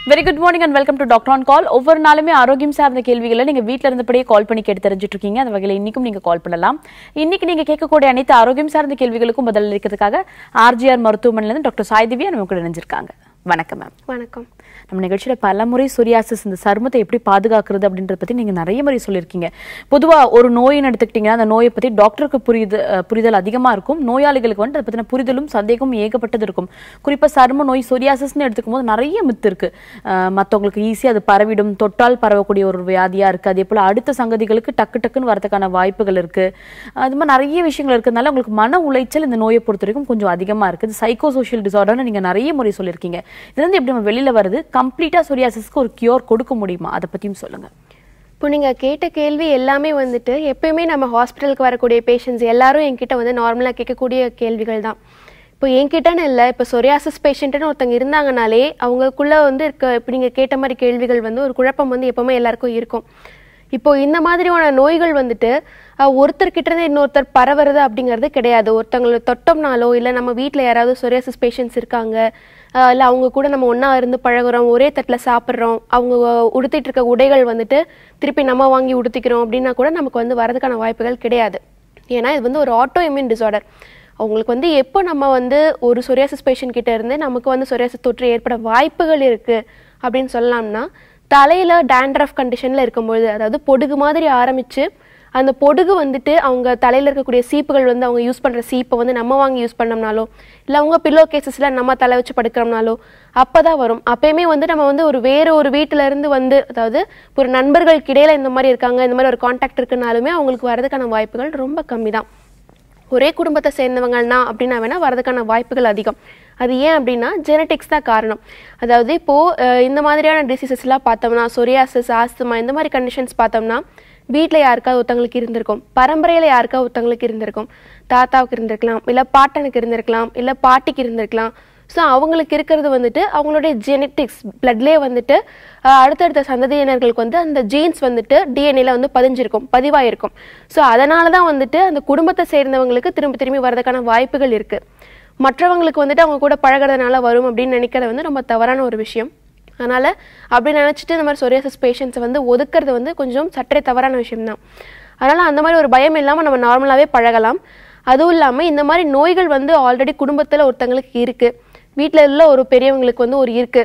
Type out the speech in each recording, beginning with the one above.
Very good morning and welcome to doctor on call ஒவ்வொரு நாளுமே ஆரோக்கியம் சார்ந்த கேள்விகளை நீங்க வீட்ல இருந்தபடியே கால் பண்ணி கேட்டு தெரிஞ்சுட்டு இருக்கீங்க அந்த வகையில் இன்னைக்கும் நீங்க கால் பண்ணலாம் இன்னைக்கு நீங்க கேட்கக்கூடிய அனைத்து ஆரோக்கியம் சார்ந்த கேள்விகளுக்கும் பதில் அளிக்கிறதுக்காக ஆர்ஜிஆர் மருத்துவமனையில இருந்து டாக்டர் சாய் திவ்யா நம்ம கூட இணைஞ்சிருக்காங்க வணக்கம் மேம் வணக்கம் நம்ம நிகழ்ச்சியில பல முறை சொரியாசிஸ் இந்த சருமத்தை எப்படி பாதுகாக்கிறது அப்படின்றத பத்தி நீங்க நிறைய முறை சொல்லியிருக்கீங்க பொதுவா ஒரு நோயின்னு எடுத்துக்கிட்டீங்கன்னா அந்த நோயை பத்தி டாக்டருக்கு புரியுது அஹ், புரிதல் அதிகமா இருக்கும் நோயாளிகளுக்கு வந்து அதை பத்தின புரிதலும் சந்தேகமும் ஏகப்பட்டது இருக்கும் குறிப்பா சரும நோய் சொரியாசிஸ்னு எடுத்துக்கும் போது நிறைய மித்து இருக்கு அஹ், மத்தவங்களுக்கு ஈஸியா அது பரவிடும் தொட்டால் பரவக்கூடிய ஒரு வியாதியா இருக்கு அதே போல அடுத்த சங்கதிகளுக்கு டக்கு டக்குன்னு வரதுக்கான வாய்ப்புகள் இருக்கு அது மாதிரி நிறைய விஷயங்கள் இருக்கிறதுனால உங்களுக்கு மன உளைச்சல் இந்த நோயை பொறுத்த வரைக்கும் கொஞ்சம் அதிகமா இருக்குது சைக்கோ சோஷியல் டிசார்டர்னு நீங்க நிறைய முறை சொல்லியிருக்கீங்க இதுல இருந்து எப்படி நம்ம வெளியில வருது கம்ப்ளீட்டா சொரியாசிஸ்க்கு ஒரு கியூர் கொடுக்க முடியுமா அதை பத்தியும் சொல்லுங்க இப்போ நீங்கள் கேட்ட கேள்வி எல்லாமே வந்துட்டு எப்பயுமே நம்ம ஹாஸ்பிட்டலுக்கு வரக்கூடிய பேஷண்ட்ஸ் எல்லாரும் என்கிட்ட வந்து நார்மலாக கேட்கக்கூடிய கேள்விகள் தான் இப்போ என்கிட்டன்னு இல்லை இப்போ சொரியாசிஸ் பேஷண்ட்டுன்னு ஒருத்தங்க இருந்தாங்கனாலே அவங்களுக்குள்ள வந்து இருக்க இப்போ நீங்கள் கேட்ட மாதிரி கேள்விகள் வந்து ஒரு குழப்பம் வந்து எப்பவுமே எல்லாருக்கும் இருக்கும் இப்போ இந்த மாதிரியான நோய்கள் வந்துட்டு அஹ், ஒருத்தர்கிட்ட இருந்து இன்னொருத்தர் பரவுறது அப்படிங்கிறது கிடையாது ஒருத்தங்களை தொட்டோம்னாலோ இல்லை நம்ம வீட்டில் யாராவது சொரியாசிஸ் பேஷண்ட்ஸ் இருக்காங்க இல்லை அவங்க கூட நம்ம ஒன்றா இருந்து பழகுறோம் ஒரே தட்டில் சாப்பிட்றோம் அவங்க உடுத்திட்டு இருக்க உடைகள் வந்துட்டு திருப்பி நம்ம வாங்கி உடுத்திக்கிறோம் அப்படின்னா கூட நமக்கு வந்து வரதுக்கான வாய்ப்புகள் கிடையாது ஏன்னா இது வந்து ஒரு ஆட்டோ இம்யூன் டிசார்டர் அவங்களுக்கு வந்து எப்போ நம்ம வந்து ஒரு சொரியாசிஸ் பேஷண்ட் கிட்ட இருந்து நமக்கு வந்து சொரியாசிஸ் தொற்று ஏற்பட வாய்ப்புகள் இருக்கு அப்படின்னு சொல்லலாம்னா தலையில டேண்ட்ரஃப் கண்டிஷன்ல இருக்கும்பொழுது அதாவது பொடுகு மாதிரி ஆரம்பிச்சு அந்த பொடுகு வந்துட்டு அவங்க தலையில இருக்கக்கூடிய சீப்புகள் வந்து அவங்க யூஸ் பண்ற சீப்பை வந்து நம்ம வாங்கி யூஸ் பண்ணோம்னாலோ இல்லை அவங்க பில்லோ கேசஸ்ல நம்ம தலை வச்சு படுக்கிறோம்னாலோ அப்பதான் வரும் அப்பயுமே வந்து நம்ம வந்து ஒரு வேற ஒரு வீட்டுல இருந்து வந்து அதாவது ஒரு நண்பர்களுக்கு இடையில இந்த மாதிரி இருக்காங்க இந்த மாதிரி ஒரு காண்டாக்ட் இருக்குனாலுமே அவங்களுக்கு வரதுக்கான வாய்ப்புகள் ரொம்ப கம்மி தான் ஒரே குடும்பத்தை சேர்ந்தவங்கன்னா அப்படின்னா வேணா வரதுக்கான வாய்ப்புகள் அதிகம் அது ஏன் அப்படின்னா ஜெனட்டிக்ஸ் தான் காரணம் அதாவது இப்போ அஹ், இந்த மாதிரியான டிசீசஸ்லாம் பார்த்தோம்னா சொரியாசிஸ் ஆஸ்துமா இந்த மாதிரி கண்டிஷன்ஸ் பார்த்தோம்னா வீட்டில் யாருக்காவது ஒருத்தவங்களுக்கு இருந்திருக்கும் பரம்பரையில் யாருக்காவது ஒருத்தவங்களுக்கு இருந்திருக்கும் தாத்தாவுக்கு இருந்திருக்கலாம் இல்லை பாட்டனுக்கு இருந்திருக்கலாம் இல்லை பாட்டிக்கு இருந்திருக்கலாம் ஸோ அவங்களுக்கு இருக்கிறது வந்துட்டு அவங்களுடைய ஜெனட்டிக்ஸ் பிளட்லேயே வந்துட்டு அஹ், அடுத்தடுத்த சந்ததியினர்களுக்கு வந்து அந்த ஜீன்ஸ் வந்துட்டு டிஎன்ஏல வந்து பதிஞ்சிருக்கும் பதிவாயிருக்கும் ஸோ அதனால தான் வந்துட்டு அந்த குடும்பத்தை சேர்ந்தவங்களுக்கு திரும்ப திரும்பி வரதுக்கான வாய்ப்புகள் இருக்கு மற்றவங்களுக்கு வந்துட்டு அவங்க கூட பழகுறதுனால வரும் அப்படின்னு நினைக்கிறது வந்து ரொம்ப தவறான ஒரு விஷயம் அதனால அப்படி நினைச்சிட்டு இந்த மாதிரி சொரியாசிஸ் பேஷண்ட்ஸை வந்து ஒதுக்குறது வந்து கொஞ்சம் சற்றே தவறான விஷயம்தான் அதனால அந்த மாதிரி ஒரு பயம் இல்லாமல் நம்ம நார்மலாகவே பழகலாம் அதுவும் இல்லாமல் இந்த மாதிரி நோய்கள் வந்து ஆல்ரெடி குடும்பத்தில் ஒருத்தங்களுக்கு இருக்கு வீட்டில் உள்ள ஒரு பெரியவங்களுக்கு வந்து ஒரு இருக்கு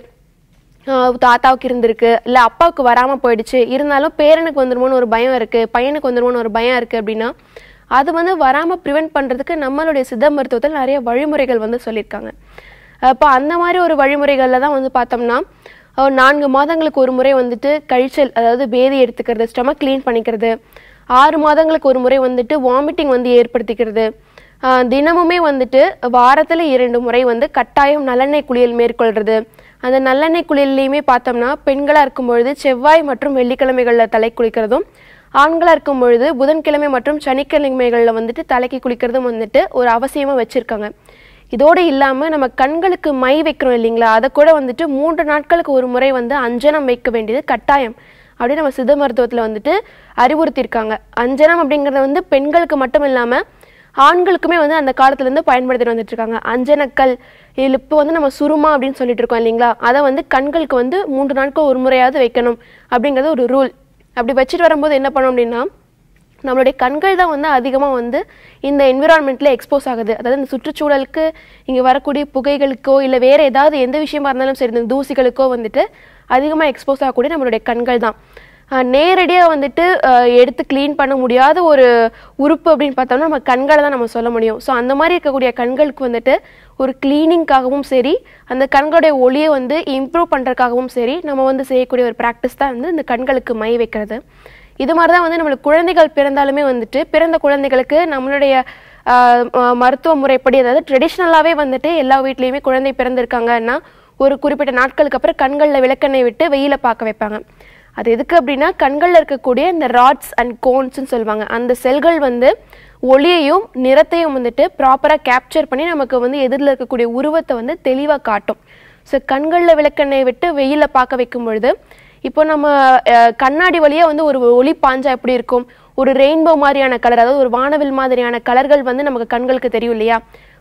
ஆஹ் தாத்தாவுக்கு இருந்திருக்கு இல்லை அப்பாவுக்கு வராமல் போயிடுச்சு இருந்தாலும் பேரனுக்கு வந்துருமோன்னு ஒரு பயம் இருக்குது பையனுக்கு வந்துருமோன்னு ஒரு பயம் இருக்குது அப்படின்னா அது வந்து வராமல் ப்ரிவென்ட் பண்ணுறதுக்கு நம்மளுடைய சித்த மருத்துவத்தில் நிறைய வழிமுறைகள் வந்து சொல்லியிருக்காங்க அப்போ அந்த மாதிரி ஒரு வழிமுறைகளில் தான் வந்து பார்த்தோம்னா அஹ் நான்கு மாதங்களுக்கு ஒரு முறை வந்துட்டு கழிச்சல் அதாவது பேதி எடுத்துக்கிறது ஸ்டமக் க்ளீன் பண்ணிக்கிறது ஆறு மாதங்களுக்கு ஒரு முறை வந்துட்டு வாமிட்டிங் வந்து ஏற்படுத்திக்கிறது ஆஹ் தினமுமே வந்துட்டு வாரத்தில் இரண்டு முறை வந்து கட்டாயம் நல்லெண்ணெய் குளியல் மேற்கொள்றது அந்த நல்லெண்ணெய் குளியல்லையுமே பார்த்தோம்னா பெண்களாக இருக்கும் பொழுது செவ்வாய் மற்றும் வெள்ளிக்கிழமைகளில் தலை குளிக்கிறதும் ஆண்களாக இருக்கும் பொழுது புதன்கிழமை மற்றும் சனிக்கிழமைகளில் வந்துட்டு தலைக்கு குளிக்கிறதும் வந்துட்டு ஒரு அவசியமாக வச்சுருக்காங்க இதோடு இல்லாமல் நம்ம கண்களுக்கு மை வைக்கிறோம் இல்லைங்களா அதை கூட வந்துட்டு மூன்று நாட்களுக்கு ஒரு முறை வந்து அஞ்சனம் வைக்க வேண்டியது கட்டாயம் அப்படி நம்ம சித்த மருத்துவத்தில் வந்துட்டு அறிவுறுத்தியிருக்காங்க அஞ்சனம் அப்படிங்கிறது வந்து பெண்களுக்கு மட்டும் இல்லாமல் ஆண்களுக்குமே வந்து அந்த காலத்துல இருந்து பயன்படுத்திட்டு வந்துட்டு இருக்காங்க அஞ்சனக்கல் இதில் இப்போ வந்து நம்ம சுருமா அப்படின்னு சொல்லிட்டு இருக்கோம் இல்லைங்களா அதை வந்து கண்களுக்கு வந்து மூன்று நாட்கள் ஒரு முறையாவது வைக்கணும் அப்படிங்கிறது ஒரு ரூல் அப்படி வச்சுட்டு வரும்போது என்ன பண்ணோம் அப்படின்னா நம்மளுடைய கண்கள் தான் வந்து அதிகமாக வந்து இந்த என்விரான்மெண்ட்ல எக்ஸ்போஸ் ஆகுது அதாவது இந்த சுற்றுச்சூழலுக்கு இங்கே வரக்கூடிய புகைகளுக்கோ இல்லை வேற ஏதாவது எந்த விஷயமா இருந்தாலும் சரி இந்த தூசிகளுக்கோ வந்துட்டு அதிகமாக எக்ஸ்போஸ் ஆகக்கூடிய நம்மளுடைய கண்கள் தான் நேரடியாக வந்துட்டு அஹ், எடுத்து க்ளீன் பண்ண முடியாத ஒரு உறுப்பு அப்படின்னு பார்த்தோம்னா நம்ம கண்களை தான் நம்ம சொல்ல முடியும் ஸோ அந்த மாதிரி இருக்கக்கூடிய கண்களுக்கு வந்துட்டு ஒரு க்ளீனிங்காகவும் சரி அந்த கண்களுடைய ஒளியை வந்து இம்ப்ரூவ் பண்ணுறதுக்காகவும் சரி நம்ம வந்து செய்யக்கூடிய ஒரு ப்ராக்டிஸ் தான் வந்து இந்த கண்களுக்கு மை வைக்கிறது இது மாதிரி தான் வந்து நம்மளுக்கு குழந்தைகள் பிறந்தாலுமே வந்துட்டு பிறந்த குழந்தைகளுக்கு நம்மளுடைய ஆஹ், ம- மருத்துவ முறைப்படி அதாவது ட்ரெடிஷ்னலாகவே வந்துட்டு எல்லா வீட்லேயுமே குழந்தை பிறந்திருக்காங்கன்னா ஒரு குறிப்பிட்ட நாட்களுக்கு அப்புறம் கண்களில் விளக்கெண்ணெய் விட்டு வெயில பார்க்க வைப்பாங்க அது எதுக்கு அப்படின்னா கண்களில் இருக்கக்கூடிய இந்த ராட்ஸ் அண்ட் கோன்ஸ்னு சொல்லுவாங்க அந்த செல்கள் வந்து ஒளியையும் நிறத்தையும் வந்துட்டு ப்ராப்பராக கேப்சர் பண்ணி நமக்கு வந்து எதிரில் இருக்கக்கூடிய உருவத்தை வந்து தெளிவாக காட்டும் ஸோ கண்களில் விளக்கெண்ணெய் விட்டு வெயிலில் பார்க்க வைக்கும் பொழுது இப்போ நம்ம அஹ், கண்ணாடி வழியா வந்து ஒரு ஒளி பாஞ்சா எப்படி இருக்கும் ஒரு ரெயின்போ மாதிரியான கலர் அதாவது ஒரு வானவில் மாதிரியான கலர்கள் வந்து நமக்கு கண்களுக்கு தெரியும் இல்லையா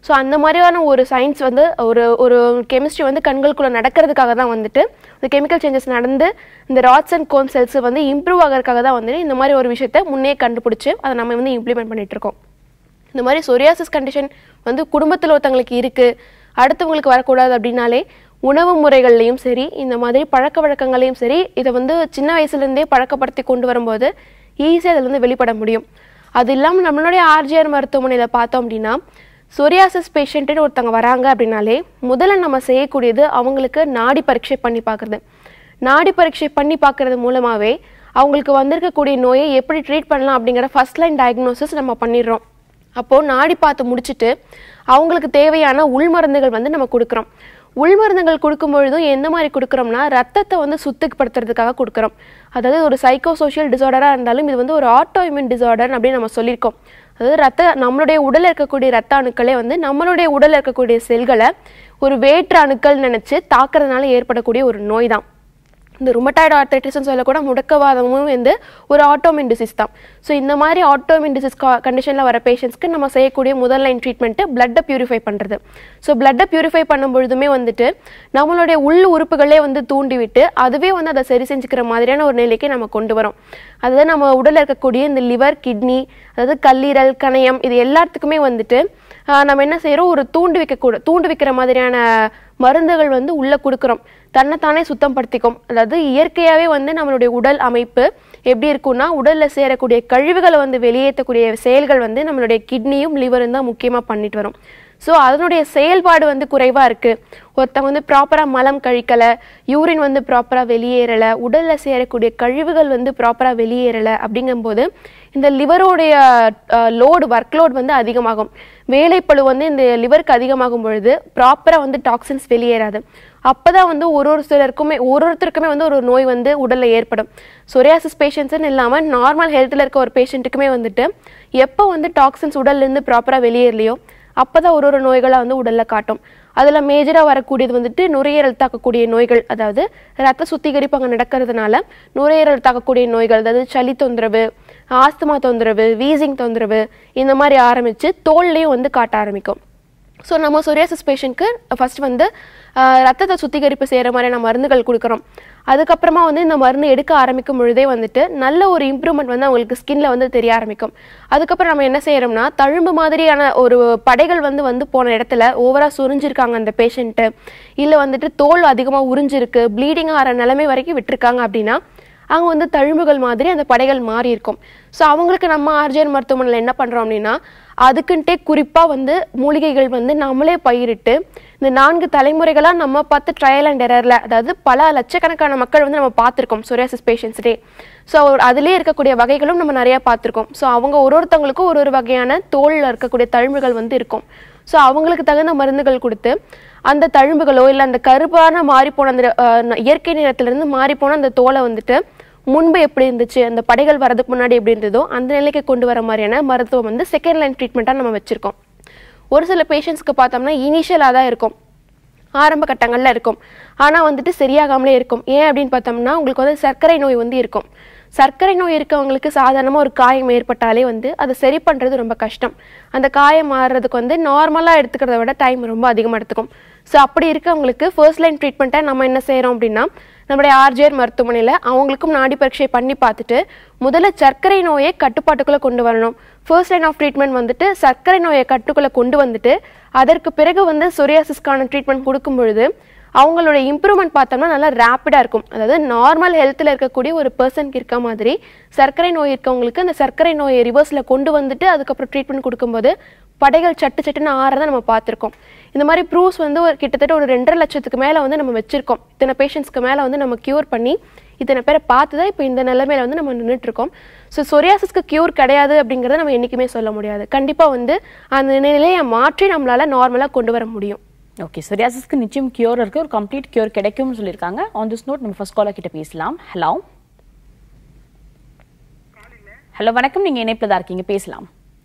ஸோ அந்த மாதிரியான ஒரு சயின்ஸ் வந்து ஒரு ஒரு கெமிஸ்ட்ரி வந்து கண்களுக்குள்ள நடக்கிறதுக்காக தான் வந்துட்டு இந்த கெமிக்கல் சேஞ்சஸ் நடந்து இந்த ராட்ஸ் அண்ட் கோன் செல்ஸ் வந்து இம்ப்ரூவ் ஆகிறதுக்காக தான் வந்து இந்த மாதிரி ஒரு விஷயத்தை முன்னே கண்டுபிடிச்சு அதை நம்ம வந்து இம்ப்ளிமெண்ட் பண்ணிட்டு இருக்கோம் இந்த மாதிரி சொரியாசிஸ் கண்டிஷன் வந்து குடும்பத்தில் ஒருத்தவங்களுக்கு இருக்குது அடுத்தவங்களுக்கு வரக்கூடாது அப்படின்னாலே உணவு முறைகள்லையும் சரி இந்த மாதிரி பழக்க வழக்கங்களையும் சரி இதை வந்து சின்ன வயசுலேருந்தே பழக்கப்படுத்தி கொண்டு வரும்போது ஈஸியாக அதில் வெளிப்பட முடியும் அது இல்லாமல் நம்மளுடைய ஆர்ஜிஆர் மருத்துவமனையில் பார்த்தோம் அப்படின்னா சொரியாசிஸ் பேஷண்ட்டுன்னு ஒருத்தவங்க வராங்க அப்படின்னாலே முதல்ல நம்ம செய்யக்கூடியது அவங்களுக்கு நாடி பரீட்சை பண்ணி பார்க்குறது நாடி பரீட்சை பண்ணி பார்க்கறது மூலமாகவே அவங்களுக்கு வந்திருக்கக்கூடிய நோயை எப்படி ட்ரீட் பண்ணலாம் அப்படிங்கிற ஃபர்ஸ்ட் லைன் டயக்னோசிஸ் நம்ம பண்ணிடுறோம் அப்போது நாடி பார்த்து முடிச்சுட்டு அவங்களுக்கு தேவையான உள்மருந்துகள் வந்து நம்ம கொடுக்குறோம் உள்மருந்துகள் கொடுக்கும் பொழுதும் எந்த மாதிரி கொடுக்குறோம்னா ரத்தத்தை வந்து சுத்தப்படுத்துறதுக்காக கொடுக்குறோம் அதாவது ஒரு சைக்கோ சோஷியல் டிசார்டராக இருந்தாலும் இது வந்து ஒரு ஆட்டோ இம்யூன் டிசார்டர் அப்படின்னு நம்ம சொல்லியிருக்கோம் அதாவது ரத்த நம்மளுடைய உடலில் இருக்கக்கூடிய ரத்த அணுக்களே வந்து நம்மளுடைய உடலில் இருக்கக்கூடிய செல்களை ஒரு வேற்று அணுக்கள் நினச்சி தாக்குறதுனால ஏற்படக்கூடிய ஒரு நோய் தான் இந்த ருமட்டாய்டு ஆர்த்தரைட்டிஸ்னு சொல்லக்கூட முடக்கவாதமும் வந்து ஒரு ஆட்டோமின் டிசீஸ் தான் ஸோ இந்த மாதிரி ஆட்டோமின் டிசீஸ் கண்டிஷனில் வர பேஷண்ட்ஸ்க்கு நம்ம செய்யக்கூடிய முதல் லைன் ட்ரீட்மெண்ட்டு பிளட்டை பியூரிஃபை பண்ணுறது ஸோ பிளட்டை பியூரிஃபை பண்ணும் பொழுதுமே வந்துட்டு நம்மளுடைய உள் உறுப்புகளே வந்து தூண்டி விட்டு அதுவே வந்து அதை சரி செஞ்சுக்கிற மாதிரியான ஒரு நிலைக்கு நம்ம கொண்டு வரோம் அதாவது நம்ம உடலில் இருக்கக்கூடிய இந்த லிவர் கிட்னி அதாவது கல்லீரல் கணையம் இது எல்லாத்துக்குமே வந்துட்டு ஆஹ் நம்ம என்ன செய்கிறோம் ஒரு தூண்டு வைக்கக்கூட தூண்டு வைக்கிற மாதிரியான மருந்துகள் வந்து உள்ளே கொடுக்குறோம் தன்னைத்தானே சுத்தம் படுத்திக்கும் அதாவது இயற்கையாகவே வந்து நம்மளுடைய உடல் அமைப்பு எப்படி இருக்கும்னா உடலில் சேரக்கூடிய கழிவுகளை வந்து வெளியேற்றக்கூடிய செயல்கள் வந்து நம்மளுடைய கிட்னியும் லிவரும் தான் முக்கியமாக பண்ணிட்டு வரும் ஸோ அதனுடைய செயல்பாடு வந்து குறைவாக இருக்குது ஒருத்தவங்க வந்து ப்ராப்பராக மலம் கழிக்கலை யூரின் வந்து ப்ராப்பராக வெளியேறலை உடலில் சேரக்கூடிய கழிவுகள் வந்து ப்ராப்பராக வெளியேறலை அப்படிங்கும்போது இந்த லிவரோடைய லோடு ஒர்க் லோட் வந்து அதிகமாகும் வேலைப்பளு வந்து இந்த லிவருக்கு அதிகமாகும் பொழுது ப்ராப்பராக வந்து டாக்ஸின்ஸ் வெளியேறாது அப்பதான் வந்து ஒரு ஒரு சிலருக்குமே ஒரு ஒருத்தருக்குமே வந்து ஒரு நோய் வந்து உடலில் ஏற்படும் சொரியாசிஸ் பேஷண்ட்ஸ்னு இல்லாமல் நார்மல் ஹெல்த்தில் இருக்க ஒரு பேஷண்ட்டுக்குமே வந்துட்டு எப்போ வந்து டாக்ஸின்ஸ் உடல்லேருந்து ப்ராப்பராக வெளியேறலையோ அப்பதான் ஒரு ஒரு நோய்களாக வந்து உடலில் காட்டும் அதில் மேஜராக வரக்கூடியது வந்துட்டு நுரையீரல் தாக்கக்கூடிய நோய்கள் அதாவது ரத்த சுத்திகரிப்பு அங்கே நடக்கிறதுனால நுரையீரல் தாக்கக்கூடிய நோய்கள் அதாவது சளி தொந்தரவு ஆஸ்துமா தொந்தரவு வீசிங் தொந்தரவு இந்த மாதிரி ஆரம்பித்து தோல்லையும் வந்து காட்ட ஆரம்பிக்கும் ஸோ நம்ம சொரியாசிஸ் பேஷண்ட்க்கு ஃபர்ஸ்ட் வந்து ஆஹ், ரத்தத்தை சுத்திகரிப்பு செய்கிற மாதிரியான மருந்துகள் கொடுக்குறோம் அதுக்கப்புறமா வந்து இந்த மருந்து எடுக்க ஆரம்பிக்கும் பொழுதே வந்துட்டு நல்ல ஒரு இம்ப்ரூவ்மெண்ட் வந்து அவங்களுக்கு ஸ்கின்ல வந்து தெரிய ஆரம்பிக்கும் அதுக்கப்புறம் நம்ம என்ன செய்யறோம்னா தழும்பு மாதிரியான ஒரு படைகள் வந்து வந்து போன இடத்துல ஓவரா சுரிஞ்சிருக்காங்க அந்த பேஷண்ட்டு இல்லை வந்துட்டு தோல் அதிகமாக உறிஞ்சிருக்கு ப்ளீடிங் ஆகிற நிலைமை வரைக்கும் விட்டுருக்காங்க அப்படின்னா அங்கே வந்து தழும்புகள் மாதிரி அந்த படைகள் மாறி இருக்கும் ஸோ அவங்களுக்கு நம்ம ஆர்ஜிஎன் மருத்துவமனையில் என்ன பண்ணுறோம் அப்படின்னா அதுக்குன்ட்டே குறிப்பாக வந்து மூலிகைகள் வந்து நம்மளே பயிரிட்டு இந்த நான்கு தலைமுறைகளாக நம்ம பார்த்து ட்ரையல் அண்ட் எரரில் அதாவது பல லட்சக்கணக்கான மக்கள் வந்து நம்ம பார்த்துருக்கோம் சொரியாசிஸ் பேஷண்ட்ஸ்டே ஸோ அதிலே இருக்கக்கூடிய வகைகளும் நம்ம நிறையா பார்த்துருக்கோம் ஸோ அவங்க ஒரு ஒருத்தவங்களுக்கும் ஒரு ஒரு வகையான தோலில் இருக்கக்கூடிய தழும்புகள் வந்து இருக்கும் ஸோ அவங்களுக்கு தகுந்த மருந்துகள் கொடுத்து அந்த தழும்புகளோ இல்லை அந்த கருப்பான மாறிப்போன அந்த அஹ், ந- இயற்கை நிறத்திலிருந்து மாறிப்போன அந்த தோலை வந்துட்டு முன்பு எப்படி இருந்துச்சு அந்த படைகள் வரதுக்கு முன்னாடி எப்படி இருந்ததோ அந்த நிலைக்கு கொண்டு வர மாதிரியான மருத்துவம் வந்து செகண்ட் லைன் ட்ரீட்மெண்ட்டாக நம்ம வச்சுருக்கோம் ஒரு சில பேஷண்ட்ஸ்க்கு பார்த்தோம்னா இனிஷியலாக தான் இருக்கும் ஆரம்ப கட்டங்களில் இருக்கும் ஆனால் வந்துட்டு சரியாகாமலே இருக்கும் ஏன் அப்படின்னு பார்த்தோம்னா உங்களுக்கு வந்து சர்க்கரை நோய் வந்து இருக்கும் சர்க்கரை நோய் இருக்கவங்களுக்கு சாதாரணமாக ஒரு காயம் ஏற்பட்டாலே வந்து அதை சரி பண்ணுறது ரொம்ப கஷ்டம் அந்த காயம் மாறுறதுக்கு வந்து நார்மலாக எடுத்துக்கிறத விட டைம் ரொம்ப அதிகமாக எடுத்துக்கும் ஸோ அப்படி இருக்கவங்களுக்கு ஃபர்ஸ்ட் லைன் ட்ரீட்மெண்ட்டை நம்ம என்ன செய்கிறோம் அப்படின்னா நம்மளுடைய ஆர்ஜிஆர் மருத்துவமனையில் அவங்களுக்கும் நாடி பரீட்சை பண்ணி பார்த்துட்டு முதல்ல சர்க்கரை நோயை கட்டுப்பாட்டுக்குள்ளே கொண்டு வரணும் ஃபர்ஸ்ட் லைன் ஆஃப் ட்ரீட்மெண்ட் வந்துட்டு சர்க்கரை நோயை கட்டுக்குள்ளே கொண்டு வந்துட்டு அதற்கு பிறகு வந்து சொரியாசிஸ்க்கான ட்ரீட்மெண்ட் கொடுக்கும் பொழுது அவங்களோட இம்ப்ரூவ்மெண்ட் பார்த்தோம்னா நல்லா ரேப்பிடாக இருக்கும் அதாவது நார்மல் ஹெல்த்தில் இருக்கக்கூடிய ஒரு பர்சனுக்கு இருக்க மாதிரி சர்க்கரை நோய் இருக்கவங்களுக்கு அந்த சர்க்கரை நோயை ரிவர்ஸில் கொண்டு வந்துட்டு அதுக்கப்புறம் ட்ரீட்மெண்ட் கொடுக்கும்போது படைகள் சட்டு சட்டுன்னு ஆறதை நம்ம பார்த்துருக்கோம் இந்த மாதிரி ப்ரூவ்ஸ் வந்து ஒரு கிட்டத்தட்ட ஒரு ரெண்டரை லட்சத்துக்கு மேலே வந்து நம்ம வச்சிருக்கோம் இத்தனை பேஷண்ட்ஸ்க்கு மேலே வந்து நம்ம க்யூர் பண்ணி இத்தனை பேரை பார்த்து தான் இப்போ இந்த நிலைமையில வந்து நம்ம நின்றுட்டு இருக்கோம் ஸோ சொரியாசிஸ்க்கு க்யூர் கிடையாது அப்படிங்கிறத நம்ம என்றைக்குமே சொல்ல முடியாது கண்டிப்பாக வந்து அந்த நிலையை மாற்றி நம்மளால நார்மலாக கொண்டு வர முடியும் ஓகே சொரியாசிஸ்க்கு நிச்சயம் கியூர் இருக்கு ஒரு கம்ப்ளீட் கியூர் கிடைக்கும்னு சொல்லியிருக்காங்க ஆன் திஸ் நோட் நம்ம ஃபர்ஸ்ட் காலர் கிட்ட பேசலாம் ஹலோ ஹலோ வணக்கம் நீங்க இணைப்பில் தான் இருக்கீங்க பேசலாம்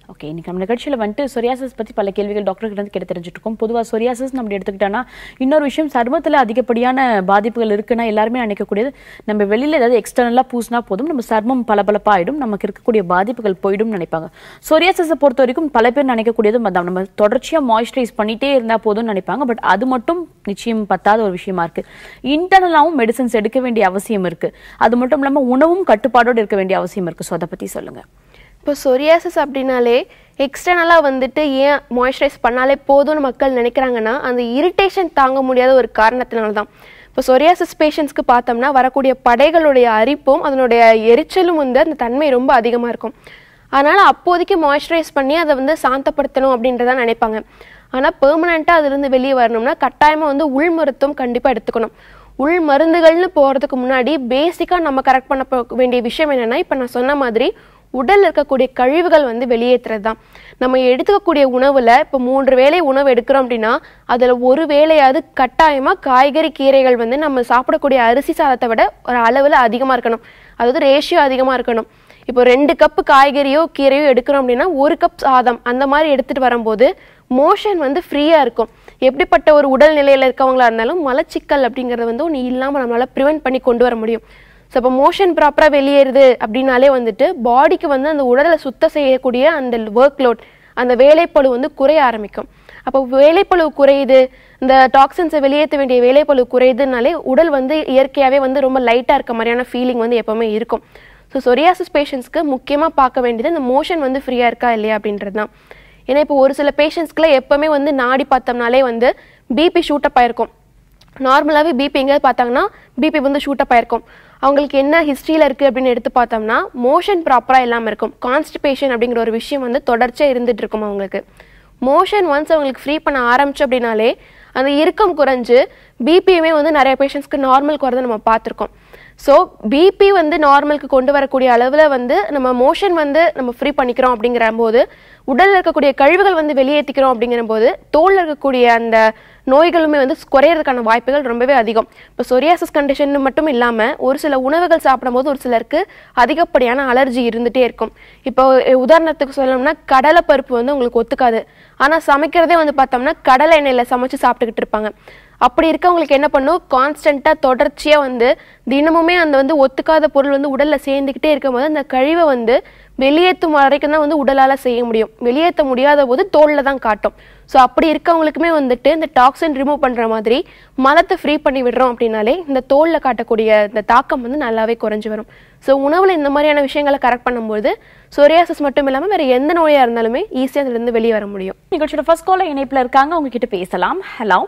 ஓகே இன்னைக்கு நம்ம நிகழ்ச்சியில் வந்துட்டு சொரியாசிஸ் பற்றி பல கேள்விகள் டாக்டர் கிட்ட இருந்து கேட்டு தெரிஞ்சுட்டு இருக்கோம் பொதுவாக சொரியாசிஸ் நம்ம எடுத்துக்கிட்டோம்னா இன்னொரு விஷயம் சருமத்தில் அதிகப்படியான பாதிப்புகள் இருக்குன்னா எல்லாருமே நினைக்கக்கூடியது நம்ம வெளியில் ஏதாவது எக்ஸ்டர்னலாக பூசினா போதும் நம்ம சர்மம் பளபளப்பா ஆயிடும் நமக்கு இருக்கக்கூடிய பாதிப்புகள் போயிடும் நினைப்பாங்க சொரியாசிஸை பொறுத்த வரைக்கும் பல பேர் நினைக்கக்கூடியதும் அதான் நம்ம தொடர்ச்சியாக மாய்ஸ்சரைஸ் பண்ணிட்டே இருந்தால் போதும்னு நினைப்பாங்க பட் அது மட்டும் நிச்சயம் பத்தாத ஒரு விஷயமா இருக்கு இன்டர்னலாகவும் மெடிசன்ஸ் எடுக்க வேண்டிய அவசியம் இருக்கு அது மட்டும் இல்லாமல் உணவும் கட்டுப்பாடோடு இருக்க வேண்டிய அவசியம் இருக்கு ஸோ அதை பற்றி சொல்லுங்க இப்போ சொரியாசிஸ் அப்படின்னாலே எக்ஸ்டர்னலாக வந்துட்டு ஏன் மாய்ஸ்சரைஸ் பண்ணாலே போதும்னு மக்கள் நினைக்கிறாங்கன்னா அந்த இரிட்டேஷன் தாங்க முடியாத ஒரு காரணத்தினால தான் இப்போ சொரியாசிஸ் பேஷண்ட்ஸ்க்கு பார்த்தோம்னா வரக்கூடிய படைகளுடைய அரிப்பும் அதனுடைய எரிச்சலும் வந்து அந்த தன்மை ரொம்ப அதிகமாக இருக்கும் அதனால் அப்போதைக்கு மாய்ஸ்சரைஸ் பண்ணி அதை வந்து சாந்தப்படுத்தணும் அப்படின்றத நினைப்பாங்க ஆனால் பெர்மனெண்ட்டாக அதுலேருந்து வெளியே வரணும்னா கட்டாயமாக வந்து உள் மருத்துவம் கண்டிப்பாக எடுத்துக்கணும் உள் மருந்துகள்னு போகிறதுக்கு முன்னாடி பேசிக்காக நம்ம கரெக்ட் பண்ண போ- வேண்டிய விஷயம் என்னென்னா இப்போ நான் சொன்ன மாதிரி உடல்ல இருக்கக்கூடிய கழிவுகள் வந்து வெளியேற்றுறது தான் நம்ம எடுத்துக்கக்கூடிய உணவுல இப்போ மூன்று வேளை உணவு எடுக்கிறோம் அப்படின்னா அதில் ஒரு வேளையாவது கட்டாயமாக காய்கறி கீரைகள் வந்து நம்ம சாப்பிடக்கூடிய அரிசி சாதத்தை விட ஒரு அளவில் அதிகமாக இருக்கணும் அதாவது ரேஷியோ அதிகமாக இருக்கணும் இப்போ ரெண்டு கப்பு காய்கறியோ கீரையோ எடுக்கிறோம் அப்படின்னா ஒரு கப் சாதம் அந்த மாதிரி எடுத்துட்டு வரும்போது மோஷன் வந்து ஃப்ரீயாக இருக்கும் எப்படிப்பட்ட ஒரு உடல் நிலையில் இருக்கவங்களா இருந்தாலும் மலச்சிக்கல் அப்படிங்கிறத வந்து ஒன்று இல்லாமல் நம்மளால ப்ரிவென்ட் பண்ணி கொண்டு வர முடியும் ஸோ இப்போ மோஷன் ப்ராப்பராக வெளியேறுது அப்படின்னாலே வந்துட்டு பாடிக்கு வந்து அந்த உடலை சுத்தம் செய்யக்கூடிய அந்த ஒர்க் லோட் அந்த வேலைப்பளு வந்து குறைய ஆரம்பிக்கும் அப்போ வேலைப்பளு குறையுது இந்த டாக்ஸின்ஸை வெளியேற்ற வேண்டிய வேலைப்பளு குறையுதுனாலே உடல் வந்து இயற்கையாகவே வந்து ரொம்ப லைட்டாக இருக்க மாதிரியான ஃபீலிங் வந்து எப்போவுமே இருக்கும் ஸோ சொரியாசிஸ் பேஷண்ட்ஸ்க்கு முக்கியமாக பார்க்க வேண்டியது இந்த மோஷன் வந்து ஃப்ரீயாக இருக்கா இல்லையா அப்படின்றது தான் ஏன்னா இப்போ ஒரு சில பேஷண்ட்ஸ்க்குலாம் எப்போவுமே வந்து நாடி பார்த்தோம்னாலே வந்து பிபி ஷூட்டப் ஆயிருக்கும் நார்மலாகவே பிபி எங்கேயாவது பார்த்தாங்கன்னா பிபி வந்து ஷூட்டப் ஆயிருக்கும் அவங்களுக்கு என்ன ஹிஸ்ட்ரியில் இருக்குது அப்படின்னு எடுத்து பார்த்தோம்னா மோஷன் ப்ராப்பராக இல்லாமல் இருக்கும் கான்ஸ்டிபேஷன் அப்படிங்கிற ஒரு விஷயம் வந்து தொடர்ச்சியாக இருந்துட்டு இருக்கும் அவங்களுக்கு மோஷன் ஒன்ஸ் அவங்களுக்கு ஃப்ரீ பண்ண ஆரம்பிச்சு அப்படின்னாலே அந்த இறுக்கம் குறைஞ்சு பிபியுமே வந்து நிறைய பேஷண்ட்ஸ்க்கு நார்மல் குறைந்து நம்ம பார்த்துருக்கோம் ஸோ பிபி வந்து நார்மலுக்கு கொண்டு வரக்கூடிய அளவில் வந்து நம்ம மோஷன் வந்து நம்ம ஃப்ரீ பண்ணிக்கிறோம் அப்படிங்கிற போது உடலில் இருக்கக்கூடிய கழிவுகள் வந்து வெளியேற்றிக்கிறோம் அப்படிங்கிற போது தோலில் இருக்கக்கூடிய அந்த நோய்களுமே வந்து குறையிறதுக்கான வாய்ப்புகள் ரொம்பவே அதிகம் இப்போ சொரியாசிஸ் கண்டிஷன் மட்டும் இல்லாமல் ஒரு சில உணவுகள் சாப்பிடும்போது ஒரு சிலருக்கு அதிகப்படியான அலர்ஜி இருந்துகிட்டே இருக்கும் இப்போ அஹ், உதாரணத்துக்கு சொல்லணும்னா கடலை பருப்பு வந்து உங்களுக்கு ஒத்துக்காது ஆனால் சமைக்கிறதே வந்து பார்த்தோம்னா கடலை எண்ணெயில் சமைச்சு சாப்பிட்டுக்கிட்டு இருப்பாங்க அப்படி இருக்கவங்களுக்கு என்ன பண்ணும் கான்ஸ்டண்ட்டாக தொடர்ச்சியாக வந்து தினமுமே அந்த வந்து ஒத்துக்காத பொருள் வந்து உடலில் சேர்ந்துக்கிட்டே இருக்கும்போது அந்த கழிவை வந்து வெளியேற்றும் வரைக்கும் தான் வந்து உடலால் செய்ய முடியும் வெளியேற்ற முடியாத போது தோலில் தான் காட்டும் ஸோ அப்படி இருக்கவங்களுக்குமே வந்துட்டு இந்த டாக்ஸின் ரிமூவ் பண்ணுற மாதிரி மலத்தை ஃப்ரீ பண்ணி விடுறோம் அப்படின்னாலே இந்த தோலில் காட்டக்கூடிய இந்த தாக்கம் வந்து நல்லாவே குறைஞ்சு வரும் ஸோ உணவில் இந்த மாதிரியான விஷயங்களை கரெக்ட் பண்ணும்போது சொரியாசிஸ் மட்டும் இல்லாமல் வேறு எந்த நோயாக இருந்தாலுமே ஈஸியாக அதுலேருந்து வெளியே வர முடியும் நிகழ்ச்சியோட ஃபர்ஸ்ட் கால இணைப்புல இருக்காங்க அவங்க கிட்ட பேசலாம் ஹலோ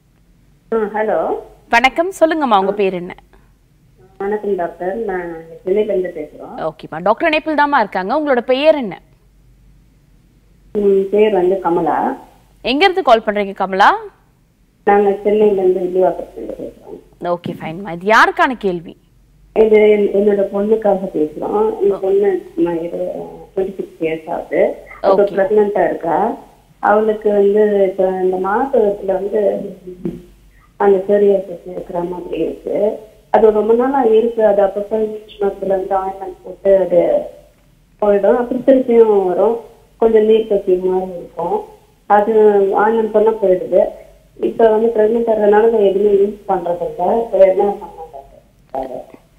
ஆ ஹலோ வணக்கம் சொல்லுங்கம்மா உங்க பேர் என்ன வணக்கம் டாக்டர் நான் சென்னையிலேருந்து பேசுகிறோம் ஓகேம்மா டாக்டர் இணைப்பில் தாம்மா இருக்காங்க உங்களோட பெயர் என்ன பேர் வந்து கமலா எங்க இருந்து கால் பண்றீங்க கமலா நாங்கள் சென்னையிலேருந்து வில்லிவாக்கத்துலேருந்து பேசுகிறோம் ஓகே ஃபைன்மா இது யாருக்கான கேள்வி இது என்- என்னோட பொண்ணுக்காக பேசுகிறோம் இந்த பொண்ணு டுவெண்ட்டி சிக்ஸ் இயர்ஸ் ஆகுது இப்போ Okay. ப்ரெக்னெண்ட்டாக இருக்கா அவளுக்கு வந்து இப்போ இந்த மாதத்துல வந்து அந்த சோரியாசிஸ் இருக்கிற மாதிரி இருக்கு அது ரொம்ப நாளா இருக்கு அது அப்பப்போ இங்கிலீஷ் மருத்துல வந்து ஆயின்மெண்ட் போட்டு அது போயிடும் அப்புறம் திருப்பியும் வரும் கொஞ்சம் நீர் கட்டி மாதிரி இருக்கும் அது ஆயின்மெண்ட் பண்ணா போயிடுது இப்போ வந்து ப்ரெக்னெண்ட் ஆகிறதுனால நான் எதுவுமே யூஸ் பண்றது இல்லை இப்போ என்ன பண்ண